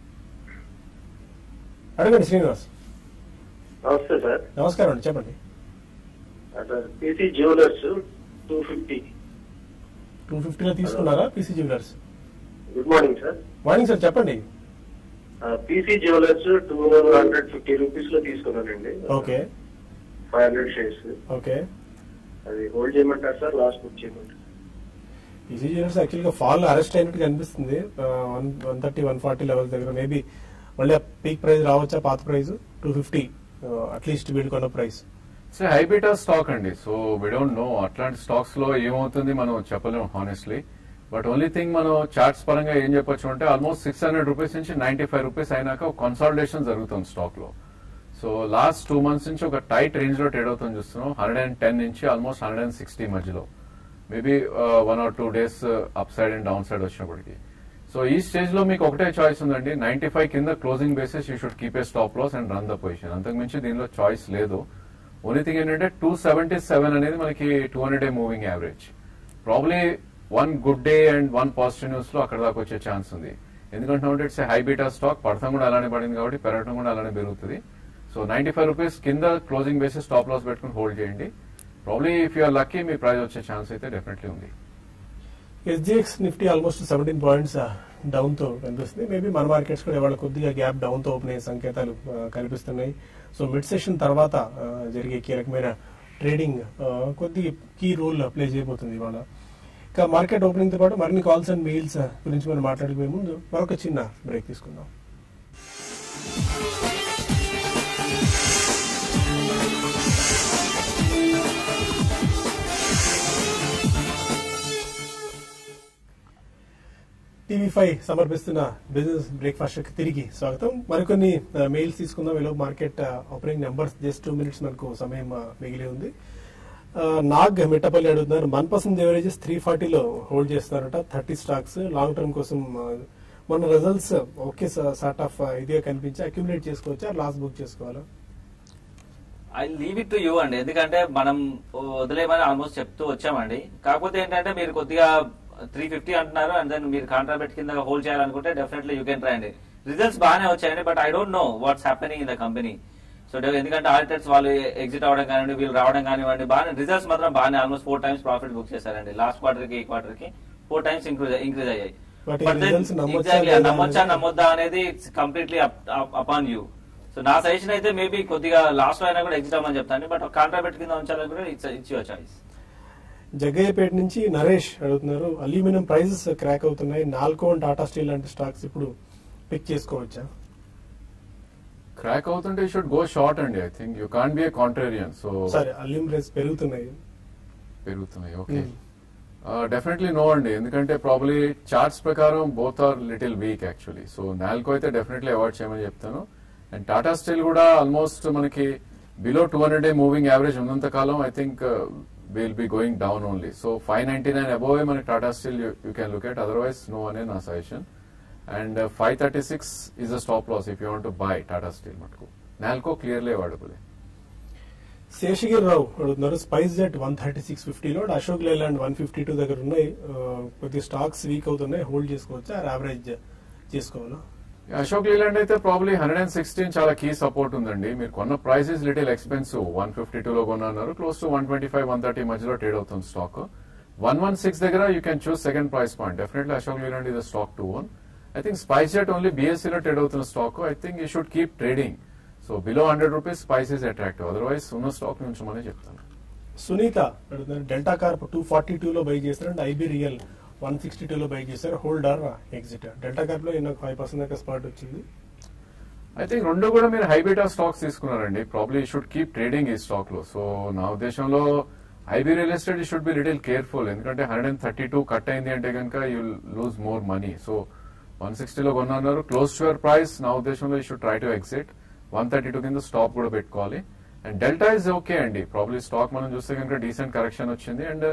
అడగండి శ్రీనివాస్ నమస్తే సార్ నమస్కారం అండి చెప్పండి PC jewellers two fifty two ఫిఫ్టీలో తీసుకున్నారా PC jewellers good morning sir morning sir చెప్పండి PC jewellers two hundred fifty rupees లో తీసుకున్నానండి okay five hundred shares okay అది హోల్డ్ చేయమంటారు సార్ లాస్ట్ బుక్ చేయమంటారు పీసీ జ్యువెలర్స్ యాక్చువల్గా ఫాల్ అరెస్ట్ అయినట్టు కనిపిస్తుంది one one thirty one forty level దగ్గర మేబీ మళ్ళీ పీక్ ప్రైస్ రావచ్చా పాత ప్రైస్ టూ ఫిఫ్టీ అట్లీస్ట్ వీళ్ళు కొన్న ప్రైస్ సో హైబీటా స్టాక్ అండి సో వి డోంట్ నో అట్లాంటి స్టాక్స్ లో ఏమవుతుంది మనం చెప్పలేము హానెస్ట్లీ బట్ ఓన్లీ థింగ్ మనం చార్ట్స్ పరంగా ఏం చెప్పొచ్చు అంటే ఆల్మోస్ట్ సిక్స్ హండ్రెడ్ రూపీస్ నుంచి నైన్టీ ఫైవ్ రూపీస్ అయినాక కన్సాలిడేషన్ జరుగుతుంది స్టాక్ లో సో లాస్ట్ టూ మంత్స్ నుంచి ఒక టైట్ రేంజ్ లో ట్రేడ్ అవుతుంది చూస్తున్నాం హండ్రెడ్ అండ్ టెన్ నుంచి ఆల్మోస్ట్ హండ్రెడ్ అండ్ సిక్స్టీ మధ్యలో maybe one or two days up side and downside వచ్చినప్పటికి సో ఈ స్టేజ్ లో మీకు ఒకటే చాయిస్ ఉందండి నైన్టీ ఫైవ్ కింద closing basis you should keep a stop loss and run the position అంతకుమించి దీనిలో చాయిస్ లేదు ఓన్లీ థింగ్ ఏంటంటే టూ సెవెంటీ సెవెన్ అనేది మనకి two hundred day moving average probably one good day and one positive news లో అక్కడ దాకా వచ్చే ఛాన్స్ ఉంది ఎందుకంటే ఇట్స్ హై బీటా స్టాక్ పడటం కూడా అలానే పడింది కాబట్టి పెరగడం కూడా అలానే పెరుగుతుంది సో నైన్టీ ఫైవ్ రూపీస్ కింద క్లోజింగ్ బేసిస్ స్టాప్ లాస్ పెట్టుకుని హోల్డ్ చేయండి ప్రాబ్లీ ఇఫ్ యూఆర్ లక్కీ మీ ప్రైస్ వచ్చే ఛాన్స్ అయితే డెఫినెట్లీ ఉంది SGX Nifty almost seventeen points down తో కనిపిస్తుంది మేబీ మన మార్కెట్స్ కూడా ఇవాళ కొద్దిగా గ్యాప్ డౌన్ తో ఓపెన్ అయ్యే సంకేతాలు ఆ, కనిపిస్తున్నాయి సో మిడ్ సెషన్ తర్వాత ఆ, జరిగే కీలకమైన ట్రేడింగ్ ఆ, కొద్ది కీ రోల్ ప్లే చేయబోతుంది ఇవాళ ఇక మార్కెట్ ఓపెనింగ్ తో పాటు మరిన్ని కాల్స్ అండ్ మెయిల్స్ గురించి మనం మాట్లాడుకునే ముందు మరొక చిన్న బ్రేక్ తీసుకుందాం టీవీ ఫైవ్ సమర్పిస్తున్న బిజినెస్ బ్రేక్ఫాస్ట్ కి తిరిగి స్వాగతం మరికొన్ని మెయిల్స్ తీసుకుందాం ఈలో market opening numbers just two minutes మనకు సమయం ఆ, మిగిలి ఉంది ఆ, నాగ్ మిట్టపల్లి అడుగుతున్నారు వన్ పర్సెంట్ ఎవరేజెస్ త్రీ ఫార్టీలో హోల్డ్ చేస్తున్నారట థర్టీ స్టాక్స్ లాంగ్ టర్మ్ కోసం ఆ, మన రిజల్ట్స్ ఓకే సార్ట్ ఆఫ్ ఇదిగా కనిపించి అక్యుములేట్ చేసుకోవచ్చా లాస్ట్ బుక్ చేసుకోవాలా I leave it to you అండి ఎందుకంటే మనం వదిలేమని ఆల్మోస్ట్ చెప్తూ వచ్చామండి కాకపోతే ఏంటంటే మీరు కొద్దిగా త్రీ ఫిఫ్టీ అంటున్నారు అండ్ దెన్ మీరు కాంట్రాబెట్ కింద హోల్డ్ చేయాలనుకుంటే డెఫినెట్లీ యూ కెన్ ట్రై అండి రిజల్ట్స్ బాగానే వచ్చాయండి but I don't know what's happening in the company so ఎందుకంటే ఆడిటర్స్ వాళ్ళు ఎగ్జిట్ అవ్వడం కానివ్వండి వీళ్ళు రావడం కానివ్వండి బాగా రిజల్ట్స్ మాత్రం బాగానే almost four times profit book చేశారండి లాస్ట్ క్వార్టర్ కి ఈ క్వార్టర్ కి ఫోర్ టైమ్స్ ఇంక్రీజ్ ఇంక్రీజ్ అయ్యాయి But ఈ But then results నమ్మొచ్చా exactly, లేదా ఆ నమ్మొచ్చా అనేది- నమ్మొద్దా అనేది it's completely upon you so నా సజెషన్ అయితే మేబీ కొద్దిగా లాస్ట్ లో అయినా కూడా ఎగ్జిట్ అవ్వమని చెప్తాను బట్ కాంట్రాబెట్ కింద ఉంచాలని కూడా it's it's your choice Jaggayyapeta నుంచి నరేష్ అడుగుతున్నారు అల్యూమినియం ప్రైజెస్ క్రాక్ అవుతున్నాయి నాల్కో అండ్ టాటా స్టీల్ లాంటి స్టాక్స్ ఇప్పుడు పిక్ చేసుకోవచ్చా క్రాక్ అవుతుంటే యూ షుడ్ గో షార్ట్ అండి I think you can be a contrarian so సరే అల్యూమినియం ప్రైస్ పెరుగుతున్నాయి పెరుగుతున్నాయి ఓకే డెఫినెట్లీ నో అండి ఎందుకంటే ప్రాబ్లీ చార్ట్స్ ప్రకారం both are little weak actually so Nalco అయితే డెఫినెట్లీ అవాయిడ్ చేయమని చెప్తాను అండ్ టాటా స్టీల్ కూడా ఆల్మోస్ట్ మనకి below two hundred day moving average ఉన్నంత కాలం I think will be going down only so five ninety nine above మనకి Tata Steel you can look at otherwise no అనే నా suggestion and five thirty six is a stop loss if you want buy Tata Steel మటుకు Nalco clearly available Seshagiri Rao అడుగుతున్నారు SpiceJet one thirty six ఫిఫ్టీలో Ashok Leyland one fifty two దగ్గర ఉన్నాయి ఆ, కొద్ది stocks week అవుతున్నాయి హోల్డ్ చేసుకోవచ్చా యావరేజ్ చేసుకోవాలా అశోక్ లేలాండ్ అయితే ప్రాబ్లీ హండ్రెడ్ అండ్ సిక్స్టీన్ చాలా కీ సపోర్ట్ ఉందండి మీరు కొన్న prices little expensive one fifty two లో కొన్నారు close to one twenty five one thirty మధ్యలో ట్రేడ్ అవుతుంది స్టాక్ వన్ వన్ సిక్స్ దగ్గర you can choose second price point definitely Ashok Leyland is stock to own I think SpiceJet only BSE లో trade అవుతున్న stock I think you should keep trading so below hundred rupees Spice is attractive otherwise ఉన్న stock నుంచమని చెప్తాను సునీత అడుగుతున్నారు Delta Corp two forty two లో buy చేశారు and IB Real one sixty two లో buy చేశారు హోల్డర్ ఎగ్జిట్ డెల్టా కార్ప్ లో ఎన్నో ఫైవ్ పర్సెంట్ దాకా స్పాట్ వచ్చింది ఐ థింక్ రెండు కూడా మీరు హైబీటా స్టాక్స్ తీసుకున్నారండి ప్రాబ్లీ షుడ్ కీప్ ట్రేడింగ్ ఈ స్టాక్ లో సో నా ఉద్దేశంలో IB Real Estate should be little careful ఎందుకంటే hundred and thirty two cut అయింది అంటే కనుక you lose more money so one సిక్స్టీలో కొన్నారు క్లోజ్ టు యువర్ ప్రైస్ నా ఉద్దేశంలో you should try to exit one thirty two కింద స్టాప్ కూడా పెట్టుకోవాలి అండ్ డెల్టా ఇస్ ఓకే అండి ప్రాబ్లీ స్టాక్ మనం చూస్తే కనుక డీసెంట్ కరెక్షన్ వచ్చింది అండ్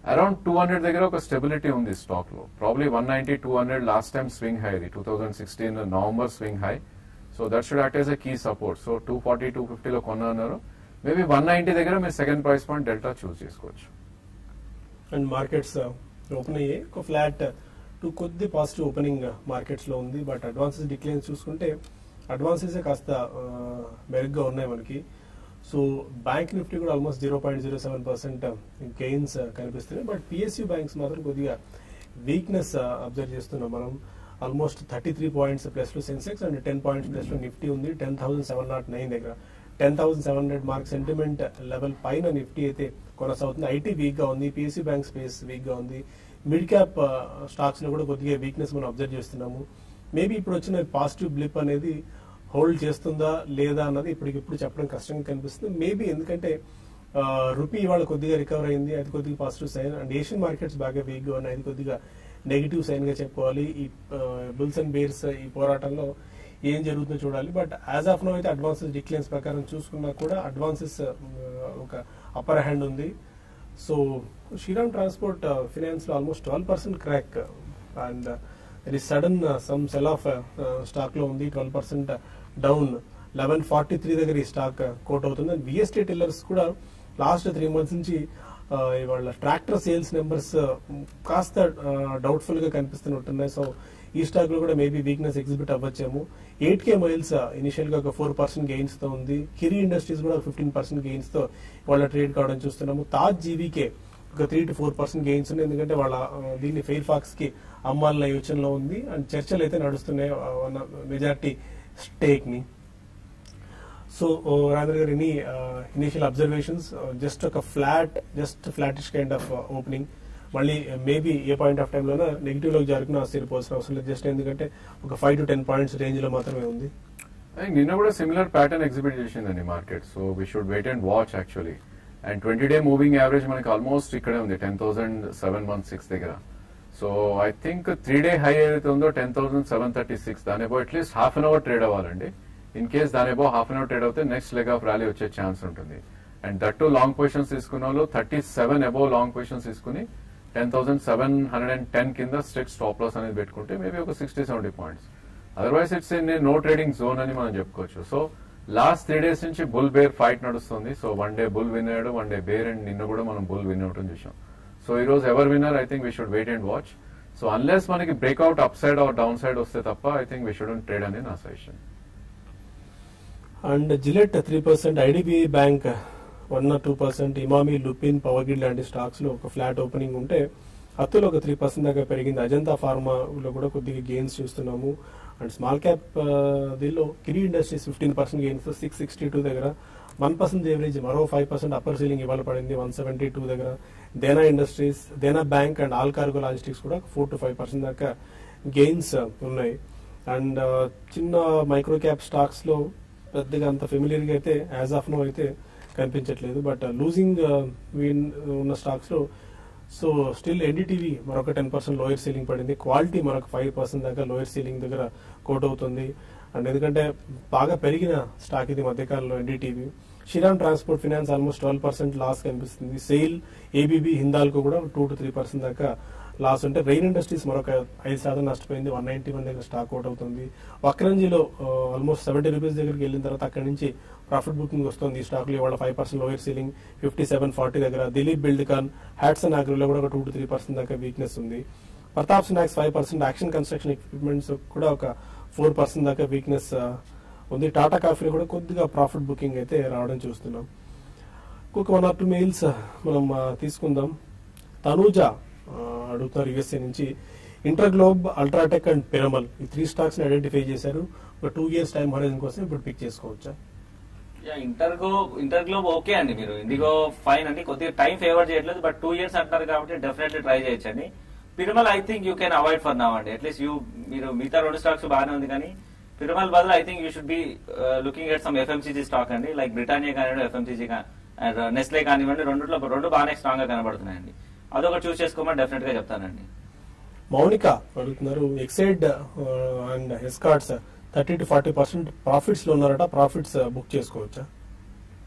అరౌండ్ టూ హండ్రెడ్ దగ్గర ఒక స్టెబిలిటీ ఉంది స్టాక్ లో probably one ninety two hundred last time swing high ఇది two thousand sixteen November swing high so that should act as a key support so two forty two ఫిఫ్టీలో కొన్నారు maybe one ninety దగ్గర మీరు second price point Delta choose చేసుకోవచ్చు and markets open అయ్యాయి ఒక flat to కొద్ది positive opening markets లో ఉంది బట్ అడ్వాన్సెస్ డిక్లైన్ చూసుకుంటే అడ్వాన్సెస్ కాస్త ఆ, మెరుగ్గా ఉన్నాయి మనకి సో బ్యాంక్ నిఫ్టీ కూడా almost zero point zero seven percent gains కనిపిస్తున్నాయి బట్ పిఎస్యూ బ్యాంక్స్ మాత్రం కొద్దిగా వీక్నెస్ అబ్జర్వ్ చేస్తున్నాం మనం almost thirty three points plus లో Sensex and ten points plus లో నిఫ్టీ ఉంది ten thousand seven nought nine దగ్గర ten thousand seven hundred mark sentiment level పైన నిఫ్టీ అయితే కొనసాగుతుంది ఐటీ వీక్ గా ఉంది పిఎస్సీ బ్యాంక్ స్పేస్ వీక్ గా ఉంది మిడ్ క్యాప్ స్టాక్స్ లో కూడా కొద్దిగా వీక్నెస్ మనం అబ్జర్వ్ చేస్తున్నాము మేబీ ఇప్పుడు వచ్చిన పాజిటివ్ బ్లిప్ అనేది హోల్డ్ చేస్తుందా లేదా అన్నది ఇప్పటికిప్పుడు చెప్పడం కష్టంగా కనిపిస్తుంది మేబీ ఎందుకంటే రూపీ ఇవాళ కొద్దిగా రికవర్ అయింది అది కొద్దిగా positive sign and Asian markets బాగా వీక్ గా ఉన్నాయి అది కొద్దిగా నెగిటివ్ సైన్ గా చెప్పుకోవాలి ఈ బుల్స్ అండ్ బేర్స్ ఈ పోరాటంలో ఏం జరుగుతుందో చూడాలి బట్ యాజ్ ఆఫ్ నో అయితే అడ్వాన్సెస్ డిక్లైన్స్ ప్రకారం చూసుకున్నా కూడా అడ్వాన్సెస్ ఒక అప్పర్ హ్యాండ్ ఉంది సో శ్రీరామ్ ట్రాన్స్పోర్ట్ ఫినాన్స్ లో almost twelve percent crack and ఇది sudden some sell off stock లో ఉంది twelve percent down eleven forty three దగ్గర ఈ స్టాక్ కోట్ అవుతుంది అండ్ విఎస్టీ టిల్లర్స్ కూడా లాస్ట్ త్రీ మంత్స్ నుంచి ఆ, ఇవాళ ట్రాక్టర్ సేల్స్ నెంబర్స్ కాస్త డౌట్ఫుల్ గా కనిపిస్తున్నట్టున్నాయి సో ఈ స్టాక్ లో కూడా మేబీ వీక్నెస్ ఎగ్జిబిట్ అవ్వచ్చేమో ఎయిట్ కే మైల్స్ ఇనిషియల్ గా ఒక ఫోర్ పర్సెంట్ గెయిన్స్ తో ఉంది కిరీ ఇండస్ట్రీస్ కూడా ఫిఫ్టీన్ పర్సెంట్ గెయిన్స్ తో వాళ్ళ ట్రేడ్ కావడం చూస్తున్నాము తాజ్ జీవీకే ఒక three to four percent gains ఉన్నాయి ఎందుకంటే వాళ్ళ ఆ, దీన్ని ఫెయిర్ ఫాక్స్ కి అమ్మాలన్న యోచనలో ఉంది అండ్ చర్చలు అయితే నడుస్తున్నాయి మెజార్టీ స్టేక్ ని సో రాదర్ గారు ఎనీ ఇనిషియల్ అబ్జర్వేషన్స్ జస్ట్ ఒక flat just flattish kind of opening మళ్ళీ maybe a point of time లోనే నెగిటివ్ లోకి జరుగుతున్న ఆశ్చర్యపోవాల్సిన అవసరం లేదు జస్ట్ ఎందుకంటే ఒక five to ten points range లో మాత్రమే ఉంది I think నిన్న కూడా సిమిలర్ ప్యాటర్న్ ఎగ్జిబిట్ చేసిందండి market so we should wait and watch actually and twenty day moving average మనకి ఆల్మోస్ట్ ఇక్కడే ఉంది ten thousand seven one six దగ్గర so I think three day high ఏదైతే ఉందో ten thousand seven thirty six దాని above at least half an hour trade అవ్వాలండి in case దాని above half an hour trade అవుతే నెక్స్ట్ లెగ్ ఆఫ్ ర్యాలీ వచ్చే chance ఉంటుంది and that to long positions తీసుకున్న వాళ్ళు thirty seven above long positions తీసుకుని ten thousand seven hundred and ten కింద strict stop loss అనేది పెట్టుకుంటే మేబీ ఒక sixty seventy points otherwise it's in no trading zone అని మనం చెప్పుకోవచ్చు సో లాస్ట్ త్రీ డేస్ నుంచి బుల్ బేర్ ఫైట్ నడుస్తుంది so one day bull win అయ్యాడు వన్ డే బేర్ అండ్ నిన్న కూడా మనం బుల్ విన్ అవటం చూసాం సో ఈ రోజు ever winner I think we should wait and watch so unless మనకి breakout up side or down side వస్తే తప్ప I think we should trade అని నా suggestion and Gillette three percent IDBI bank one or two percent Emami Lupin Power Grid లాంటి stocks లో ఒక flat opening ఉంటే హత్తులో ఒక త్రీ పర్సెంట్ దాకా పెరిగింది అజంతా ఫార్మాలో కూడా కొద్దిగా గెయిన్స్ చూస్తున్నాము అండ్ స్మాల్ క్యాప్ దీనిలో Kiri Industries fifteen percent gains six sixty two దగ్గర వన్ పర్సెంట్ ఎవరేజ్ మరో ఫైవ్ పర్సెంట్ అప్పర్ సీలింగ్ ఇవాళ పడింది వన్ సెవెంటీ టూ దగ్గర Dena Industries Dena Bank and All Cargo Logistics కూడా ఫోర్ టు ఫైవ్ పర్సెంట్ దాకా gains ఉన్నాయి and చిన్న మైక్రో క్యాప్ స్టాక్స్ లో పెద్దగా అంత ఫెమిలియర్ గా అయితే యాజ్ ఆఫ్ నో అయితే కనిపించట్లేదు బట్ లూజింగ్ ఉన్న స్టాక్స్ లో సో స్టిల్ ఎన్డీటీవీ మరొక టెన్ పర్సెంట్ లోయర్ సీలింగ్ పడింది క్వాలిటీ మరొక ఫైవ్ పర్సెంట్ దాకా లోయర్ సీలింగ్ దగ్గర కోట్ అవుతుంది అండ్ ఎందుకంటే బాగా పెరిగిన స్టాక్ ఇది మధ్యకాలంలో NDTV Shriram Transport Finance almost twelve percent loss కనిపిస్తుంది సేల్ ఏబీబీ హిందాల్కు కూడా టూ టు త్రీ పర్సెంట్ దాకా లాస్ ఉంటే రెయిన్ ఇండస్ట్రీస్ మరొక ఐదు శాతం నష్టపోయింది వన్ నైన్టీ వన్ దగ్గర స్టాక్ అవుట్ అవుతుంది వక్రంజీలో ఆల్మోస్ట్ సెవెంటీ రూపీస్ దగ్గరికి వెళ్ళిన తర్వాత అక్కడి నుంచి ప్రాఫిట్ బుకింగ్ వస్తుంది ఈ స్టాక్ లో ఇవాళ five percent lower ceiling fifty seven forty దగ్గర దిలీప్ బిల్డ్కాన్ హ్యాట్సన్ అగ్రోలో కూడా ఒక టూ టు త్రీ పర్సెంట్ దాకా వీక్నెస్ ఉంది Pratap Snacks five percent Action Construction Equipments కూడా ఒక ఫోర్ పర్సెంట్ దాకా వీక్నెస్ ఉంది టాటా కాఫీలో కూడా కొద్దిగా ప్రాఫిట్ బుకింగ్ అయితే రావడం చూస్తున్నాం ఇంకొక వన్ ఆర్ టూ మెయిల్స్ మనం ఆ, తీసుకుందాం తనూజ ఆ, అడుగుతున్నారు యుఎస్ఏ నుంచి ఇంటర్గ్లోబ్ అల్ట్రాటెక్ అండ్ పిరమల్ ఈ త్రీ స్టాక్స్ ని ఐడెంటిఫై చేశారు ఒక టూ ఇయర్స్ టైం హోరైజన్ కోసం ఇప్పుడు పిక్ చేసుకోవచ్చా ఇంటర్గో ఇంటర్గ్లోబ్ ఓకే అండి మీరు ఇండిగో ఫైన్ అండి కొద్దిగా టైం ఫేవర్ చేయట్లేదు బట్ టూ ఇయర్స్ అంటారు కాబట్టి డెఫినెట్లీ ట్రై చేయొచ్చు అండి Piramal I think you can avoid for now అండి అట్లీస్ట్ యూ మీరు మిగతా రెండు స్టాక్స్ బాగానే ఉంది కానీ పిరమల్ బదులు I think you should be looking at some FMCG stock అండి లైక్ బ్రిటానియా కానివ్వండి ఎఫ్ఎంసీజీ అండ్ నెస్లే కానివ్వండి రెండులో రెండు బాగానే స్ట్రాంగ్ గా కనబడుతున్నాయండి అదొకటి చూస్ చేసుకోమని డెఫినెట్ గా చెప్తానండి మౌనిక అడుగుతున్నారు Exide and Escorts thirty to forty percent profits లో ఉన్నారట ప్రాఫిట్స్ బుక్ చేసుకోవచ్చా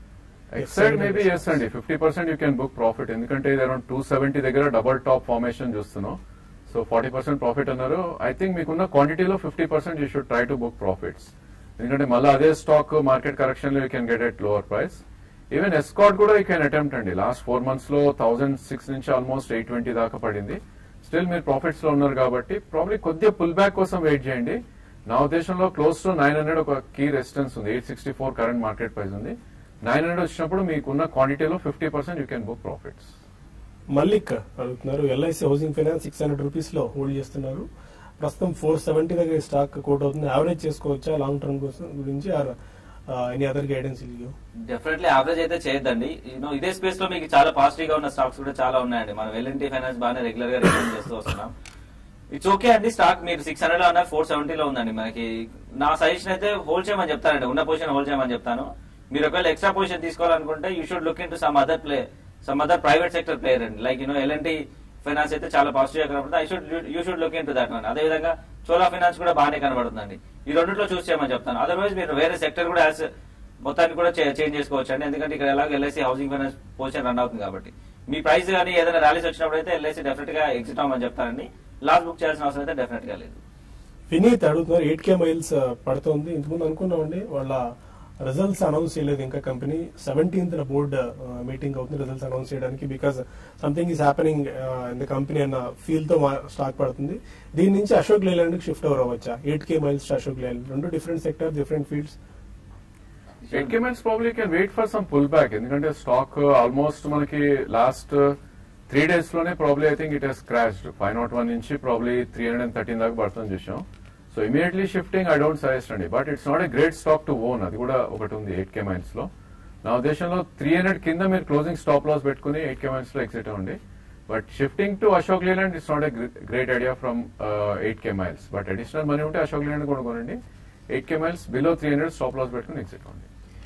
ఎక్సైడ్ మేబీ ఎస్ అండి fifty percent you can book profit ఎందుకంటే ఇది అరౌండ్ టూ సెవెంటీ దగ్గర డబల్ టాప్ ఫార్మేషన్ చూస్తున్నాం సో ఫార్టీ పర్సెంట్ ప్రాఫిట్ అన్నారు ఐ థింక్ మీకున్న క్వాంటిటీలో fifty percent you should try to book profits ఎందుకంటే మళ్ళీ అదే స్టాక్ మార్కెట్ కరెక్షన్ లో you can get at lower price even Escorts కూడా యూ కెన్ అటెంప్ట్ అండి లాస్ట్ ఫోర్ మంత్స్ లో థౌసండ్ సిక్స్ నుంచి ఆల్మోస్ట్ ఎయిట్ ట్వంటీ దాకా పడింది స్టిల్ మీరు ప్రాఫిట్స్ లో ఉన్నారు కాబట్టి ప్రాబ్లీ కొద్దిగా పుల్ బ్యాక్ కోసం వెయిట్ చేయండి నా ఉద్దేశంలో క్లోజ్ టు నైన్ హండ్రెడ్ ఒక కీ రెసిస్టెన్స్ ఉంది eight sixty four current market price ఉంది నైన్ హండ్రెడ్ వచ్చినప్పుడు మీకున్న క్వాంటిటీలో fifty percent you can book profits Mallik అడుగుతున్నారు LIC Housing Finance six hundred rupees లో హోల్డ్ చేస్తున్నారు ప్రస్తుతం ఫోర్ సెవెంటీ దగ్గర ఈ స్టాక్ కోట్ అవుతుంది యావరేజ్ చేసుకోవచ్చా లాంగ్ టర్మ్ కోసం గురించి ఆర్ ఎనీ అదర్ గైడెన్స్ ఇల్లు డెఫినెట్లీ యావరేజ్ అయితే చేయొద్దండి యూనో ఇదే స్పేస్ లో మీకు చాలా పాజిటివ్ గా ఉన్న స్టాక్స్ కూడా చాలా ఉన్నాయండి మనం ఎల్ఎన్టీ ఫైనాన్స్ బాగానే రెగ్యులర్ గా రికమెండ్ చేస్తూ వస్తున్నాం ఇట్స్ ఓకే అండి స్టాక్ మీరు సిక్స్ హండ్రెడ్ లో ఉన్నారు ఫోర్ సెవెంటీలో ఉందండి మనకి నా సజెషన్ అయితే హోల్డ్ చేయమని చెప్తానండి ఉన్న పొజిషన్ హోల్డ్ చేయమని చెప్తాను మీరు ఒకవేళ ఎక్స్ట్రా పొజిషన్ తీసుకోవాలనుకుంటే you should look in to some other play some other private sector player అండి లైక్ యూనో ఎల్ఎన్టీ ఫైనాన్స్ అయితే చాలా పాజిటివ్ గా కనబడుతుంది I should you should look in to that అదే విధంగా చోలా ఫైనాన్స్ కూడా బాగానే కనబడుతుందండి ఈ రెండిట్లో చూస్ చేయమని చెప్తాను అదర్వైజ్ మీరు వేరే సెక్టర్ కూడా యాజ్ మొత్తాన్ని కూడా చేంజ్ చేసుకోవచ్చు అండి ఎందుకంటే ఇక్కడ ఎలాగో LIC Housing Finance position run అవుతుంది కాబట్టి మీ ప్రైస్ కానీ ఏదైనా ర్యాలీస్ వచ్చినప్పుడు అయితే ఎల్ఐసి డెఫినెట్ గా ఎగ్జిట్ అవ్వమని చెప్తానండి లాస్ట్ బుక్ చేయాల్సిన అవసరం అయితే డెఫినెట్ గా లేదు వినీత్ అడుగుతున్నారు ఎయిట్ కే మైల్స్ పడుతోంది ఇంతకుముందు అనుకున్నామండి వాళ్ళ రిజల్ట్స్ అనౌన్స్ చేయలేదు ఇంకా కంపెనీ సెవెంటీన్త్ బోర్డ్ మీటింగ్ అవుతుంది రిజల్ట్స్ అనౌన్స్ చేయడానికి because something is happening in the company అన్న ఫీల్ తో స్టాక్ పడుతుంది దీని నుంచి అశోక్ లేలాండ్ కి షిఫ్ట్ ఓవర్ అవ్వచ్చా eight K miles Ashok Leyland రెండు different sector different fields equipments probably can wait for some pull back ఎందుకంటే స్టాక్ ఆల్మోస్ట్ మనకి లాస్ట్ త్రీ డేస్ లోనే probably I think it has crashed five not one నుంచి probably three hundred and thirteen దాకా పడుతుంది చూసాం so immediately shifting I don't suggest అండి but it's not a great stock to own అది కూడా ఒకటి ఉంది ఎయిట్ కే మైన్స్ లో నా ఉద్దేశంలో త్రీ హండ్రెడ్ కింద మీరు క్లోజింగ్ స్టాప్ లాస్ పెట్టుకుని ఎయిట్ కే మైన్స్ లో ఎగ్జిట్ అవ్వండి but shifting to Ashok Leyland it's not a great idea from eight K miles but additional money ఉంటే అశోక్ లేలాండ్ కూడా కొనండి eight K miles below three hundred stop loss పెట్టుకుని exit అవ్వండి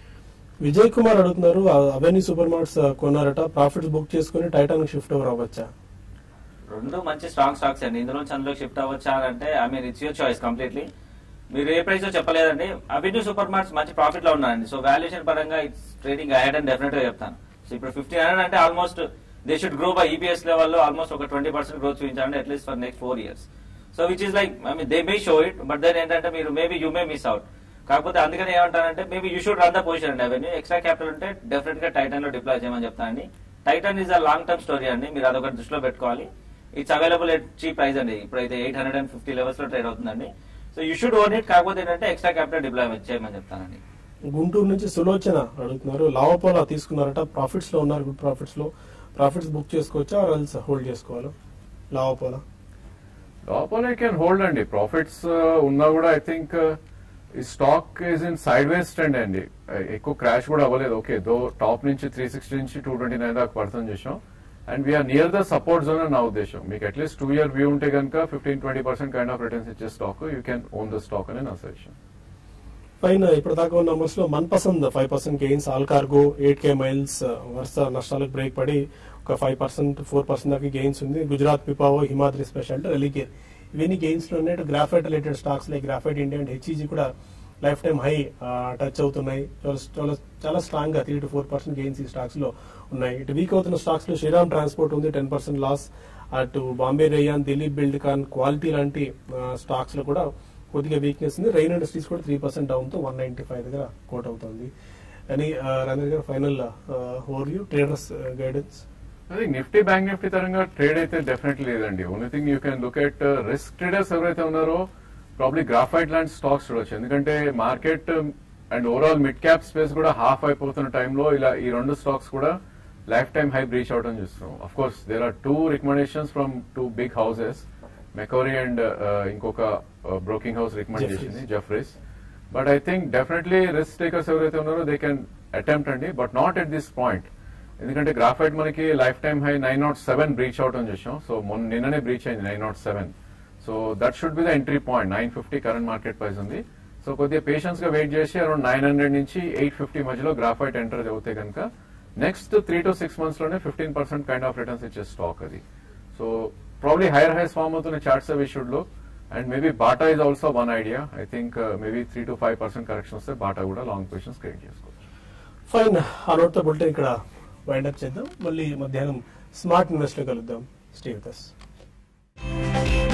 విజయ్ కుమార్ అడుగుతున్నారు avenue super marts కొన్నారట profits book చేసుకుని టైటాన్ షిఫ్ట్ ఓవర్ అవ్వచ్చా రెండు మంచి స్ట్రాంగ్ స్టాక్స్ అండి ఇందులో అందులోకి షిఫ్ట్ అవ్వచ్చా అంటే I mean it's your choice completely మీరు ఏ ప్రైస్ చెప్పలేదండి అవెన్యూ సూపర్ మార్ట్స్ మంచి ప్రాఫిట్ లో ఉన్నారండి సో వాల్యుయేషన్ పరంగా ఇట్స్ ట్రేడింగ్ అహెడ్ అని డెఫినెట్ గా చెప్తాను సో ఇప్పుడు ఫిఫ్టీన్ హండ్రెడ్ అంటే almost they should grow by EPS లెవెల్లో ఆల్మోస్ట్ ఒక ట్వంటీ పర్సెంట్ గ్రోత్ చూపించాలండి at least for next four years so which is like I mean they may show it but then ఏంటంటే మీరు maybe you may miss out కాకపోతే అందుకని ఏమంటానంటే maybe you should run the position అండి అవన్నీ extra capital ఉంటే definite గా టైటన్ లో డిప్లాయ్ చేయమని చెప్తానండి Titan is a long term story అండి మీరు అదొకటి దృష్టిలో పెట్టుకోవాలి it's available at cheap price అండి ఇప్పుడైతే eight hundred and fifty levels లో ట్రేడ్ అవుతుందండి so you should own it కాకపోతే ఏంటంటే ఎక్స్ట్రా క్యాపిటల్ డిప్లాయ్ చేయమని చెప్తానండి గుంటూరు నుంచి సులోచన అడుగుతున్నారు లావపోలా తీసుకున్నారట ప్రాఫిట్స్ లో ఉన్నారు గుడ్ ప్రాఫిట్స్ లో ప్రాఫిట్స్ బుక్ చేసుకోవచ్చా ఆర్ఎల్స్ హోల్డ్ చేసుకోవాలా లావపోలా లోపల ఐ కెన్ హోల్డ్ అండి ప్రాఫిట్స్ ఉన్నా కూడా ఐ థింక్ ఈ stock is in sideways trend అండి ఎక్కువ క్రాష్ కూడా అవ్వలేదు ఓకే దో టాప్ నుంచి త్రీ సిక్స్టీ నుంచి టూ ట్వంటీ నైన్ దాకా పడుతుంది చేసాం and we are near the support zone అని నా ఉద్దేశం మీకు అట్లీస్ట్ టూ ఇయర్ వ్యూ ఉంటే కనుక fifteen twenty percent kind of returns ఇచ్చే stock you can own the stock అని నా సజెషన్ పైన ఇప్పుడు దాకా ఉన్న నంబర్స్ లో Man Pasand five percent gains Allcargo eight K miles వరుస నష్టాలకు బ్రేక్ పడి ఒక ఫైవ్ పర్సెంట్ ఫోర్ పర్సెంట్ దాకా గెయిన్స్ ఉంది గుజరాత్ పిపావో హిమాద్రి స్పెషల్ రెలిగేర్ ఇవన్నీ గెయిన్స్ లో ఉన్నాయి graphite related stocks like Graphite India and HEG కూడా లైఫ్ టైం హై టచ్ అవుతున్నాయి చాలా చాలా చాలా స్ట్రాంగ్ గా three to four percent gains ఈ స్టాక్స్ లో ఉన్నాయి ఇటు వీక్ అవుతున్న స్టాక్స్ లో శ్రీరామ్ ట్రాన్స్పోర్ట్ ఉంది టెన్ పర్సెంట్ లాస్ అటు Bombay Rayon Dilip Buildcon quality లాంటి స్టాక్స్ లో కూడా కొద్దిగా వీక్నెస్ ఉంది రైన్ ఇండస్ట్రీస్ కూడా త్రీ పర్సెంట్ డౌన్ తో వన్ నైన్టీ ఫైవ్ దగ్గర కోట్ అవుతుంది అని Ranjan garu final overview traders guidance అది నిఫ్టీ బ్యాంక్ నిఫ్టీ తరంగా ట్రేడ్ అయితే డెఫినెట్లీ లేదండి only thing you can look at risk traders ఎవరైతే ఉన్నారో ప్రాబ్లీ గ్రాఫైట్ లాంటి స్టాక్స్ చూడొచ్చు ఎందుకంటే market and overall mid cap space కూడా హాఫ్ అయిపోతున్న టైంలో ఇలా ఈ రెండు స్టాక్స్ కూడా లైఫ్ టైం హై బ్రీచ్ అవడం చూస్తున్నాం of course there are two recommendations from two big houses Macquarie and ఇంకొక బ్రోకింగ్ హౌస్ రికమెండ్ Jefferies. చేసింది Jefferies but I think definitely risk takers ఎవరైతే ఉన్నారో దే కెన్ అటెంప్ట్ అండి but not at this point ఎందుకంటే Graphite మనకి life time high nine not seven breach out అని చూసాం so మొన్న నిన్ననే బ్రీచ్ అయింది nine not seven so that should be the entry point nine fifty current market price ఉంది so కొద్దిగా patience గా వెయిట్ చేసి అరౌండ్ నైన్ హండ్రెడ్ నుంచి ఎయిట్ ఫిఫ్టీ మధ్యలో గ్రాఫైట్ ఎంటర్ అవుతే కనుక next three to six months లోనే fifteen percent kind of returns ఇచ్చే స్టాక్ అది so probably higher highs form అవుతున్న చార్ట్స్ అవి షుడ్ లో and maybe Bata is also one idea I think maybe three to five percent correction వస్తే Bata కూడా long positions create చేసుకోవచ్చు fine ఆ నోట్తో bulletin ఇక్కడ వైండ్ అప్ చేద్దాం మళ్ళీ మధ్యాహ్నం స్మార్ట్ ఇన్వెస్ట్ లో కలుద్దాం స్టే విత్ us.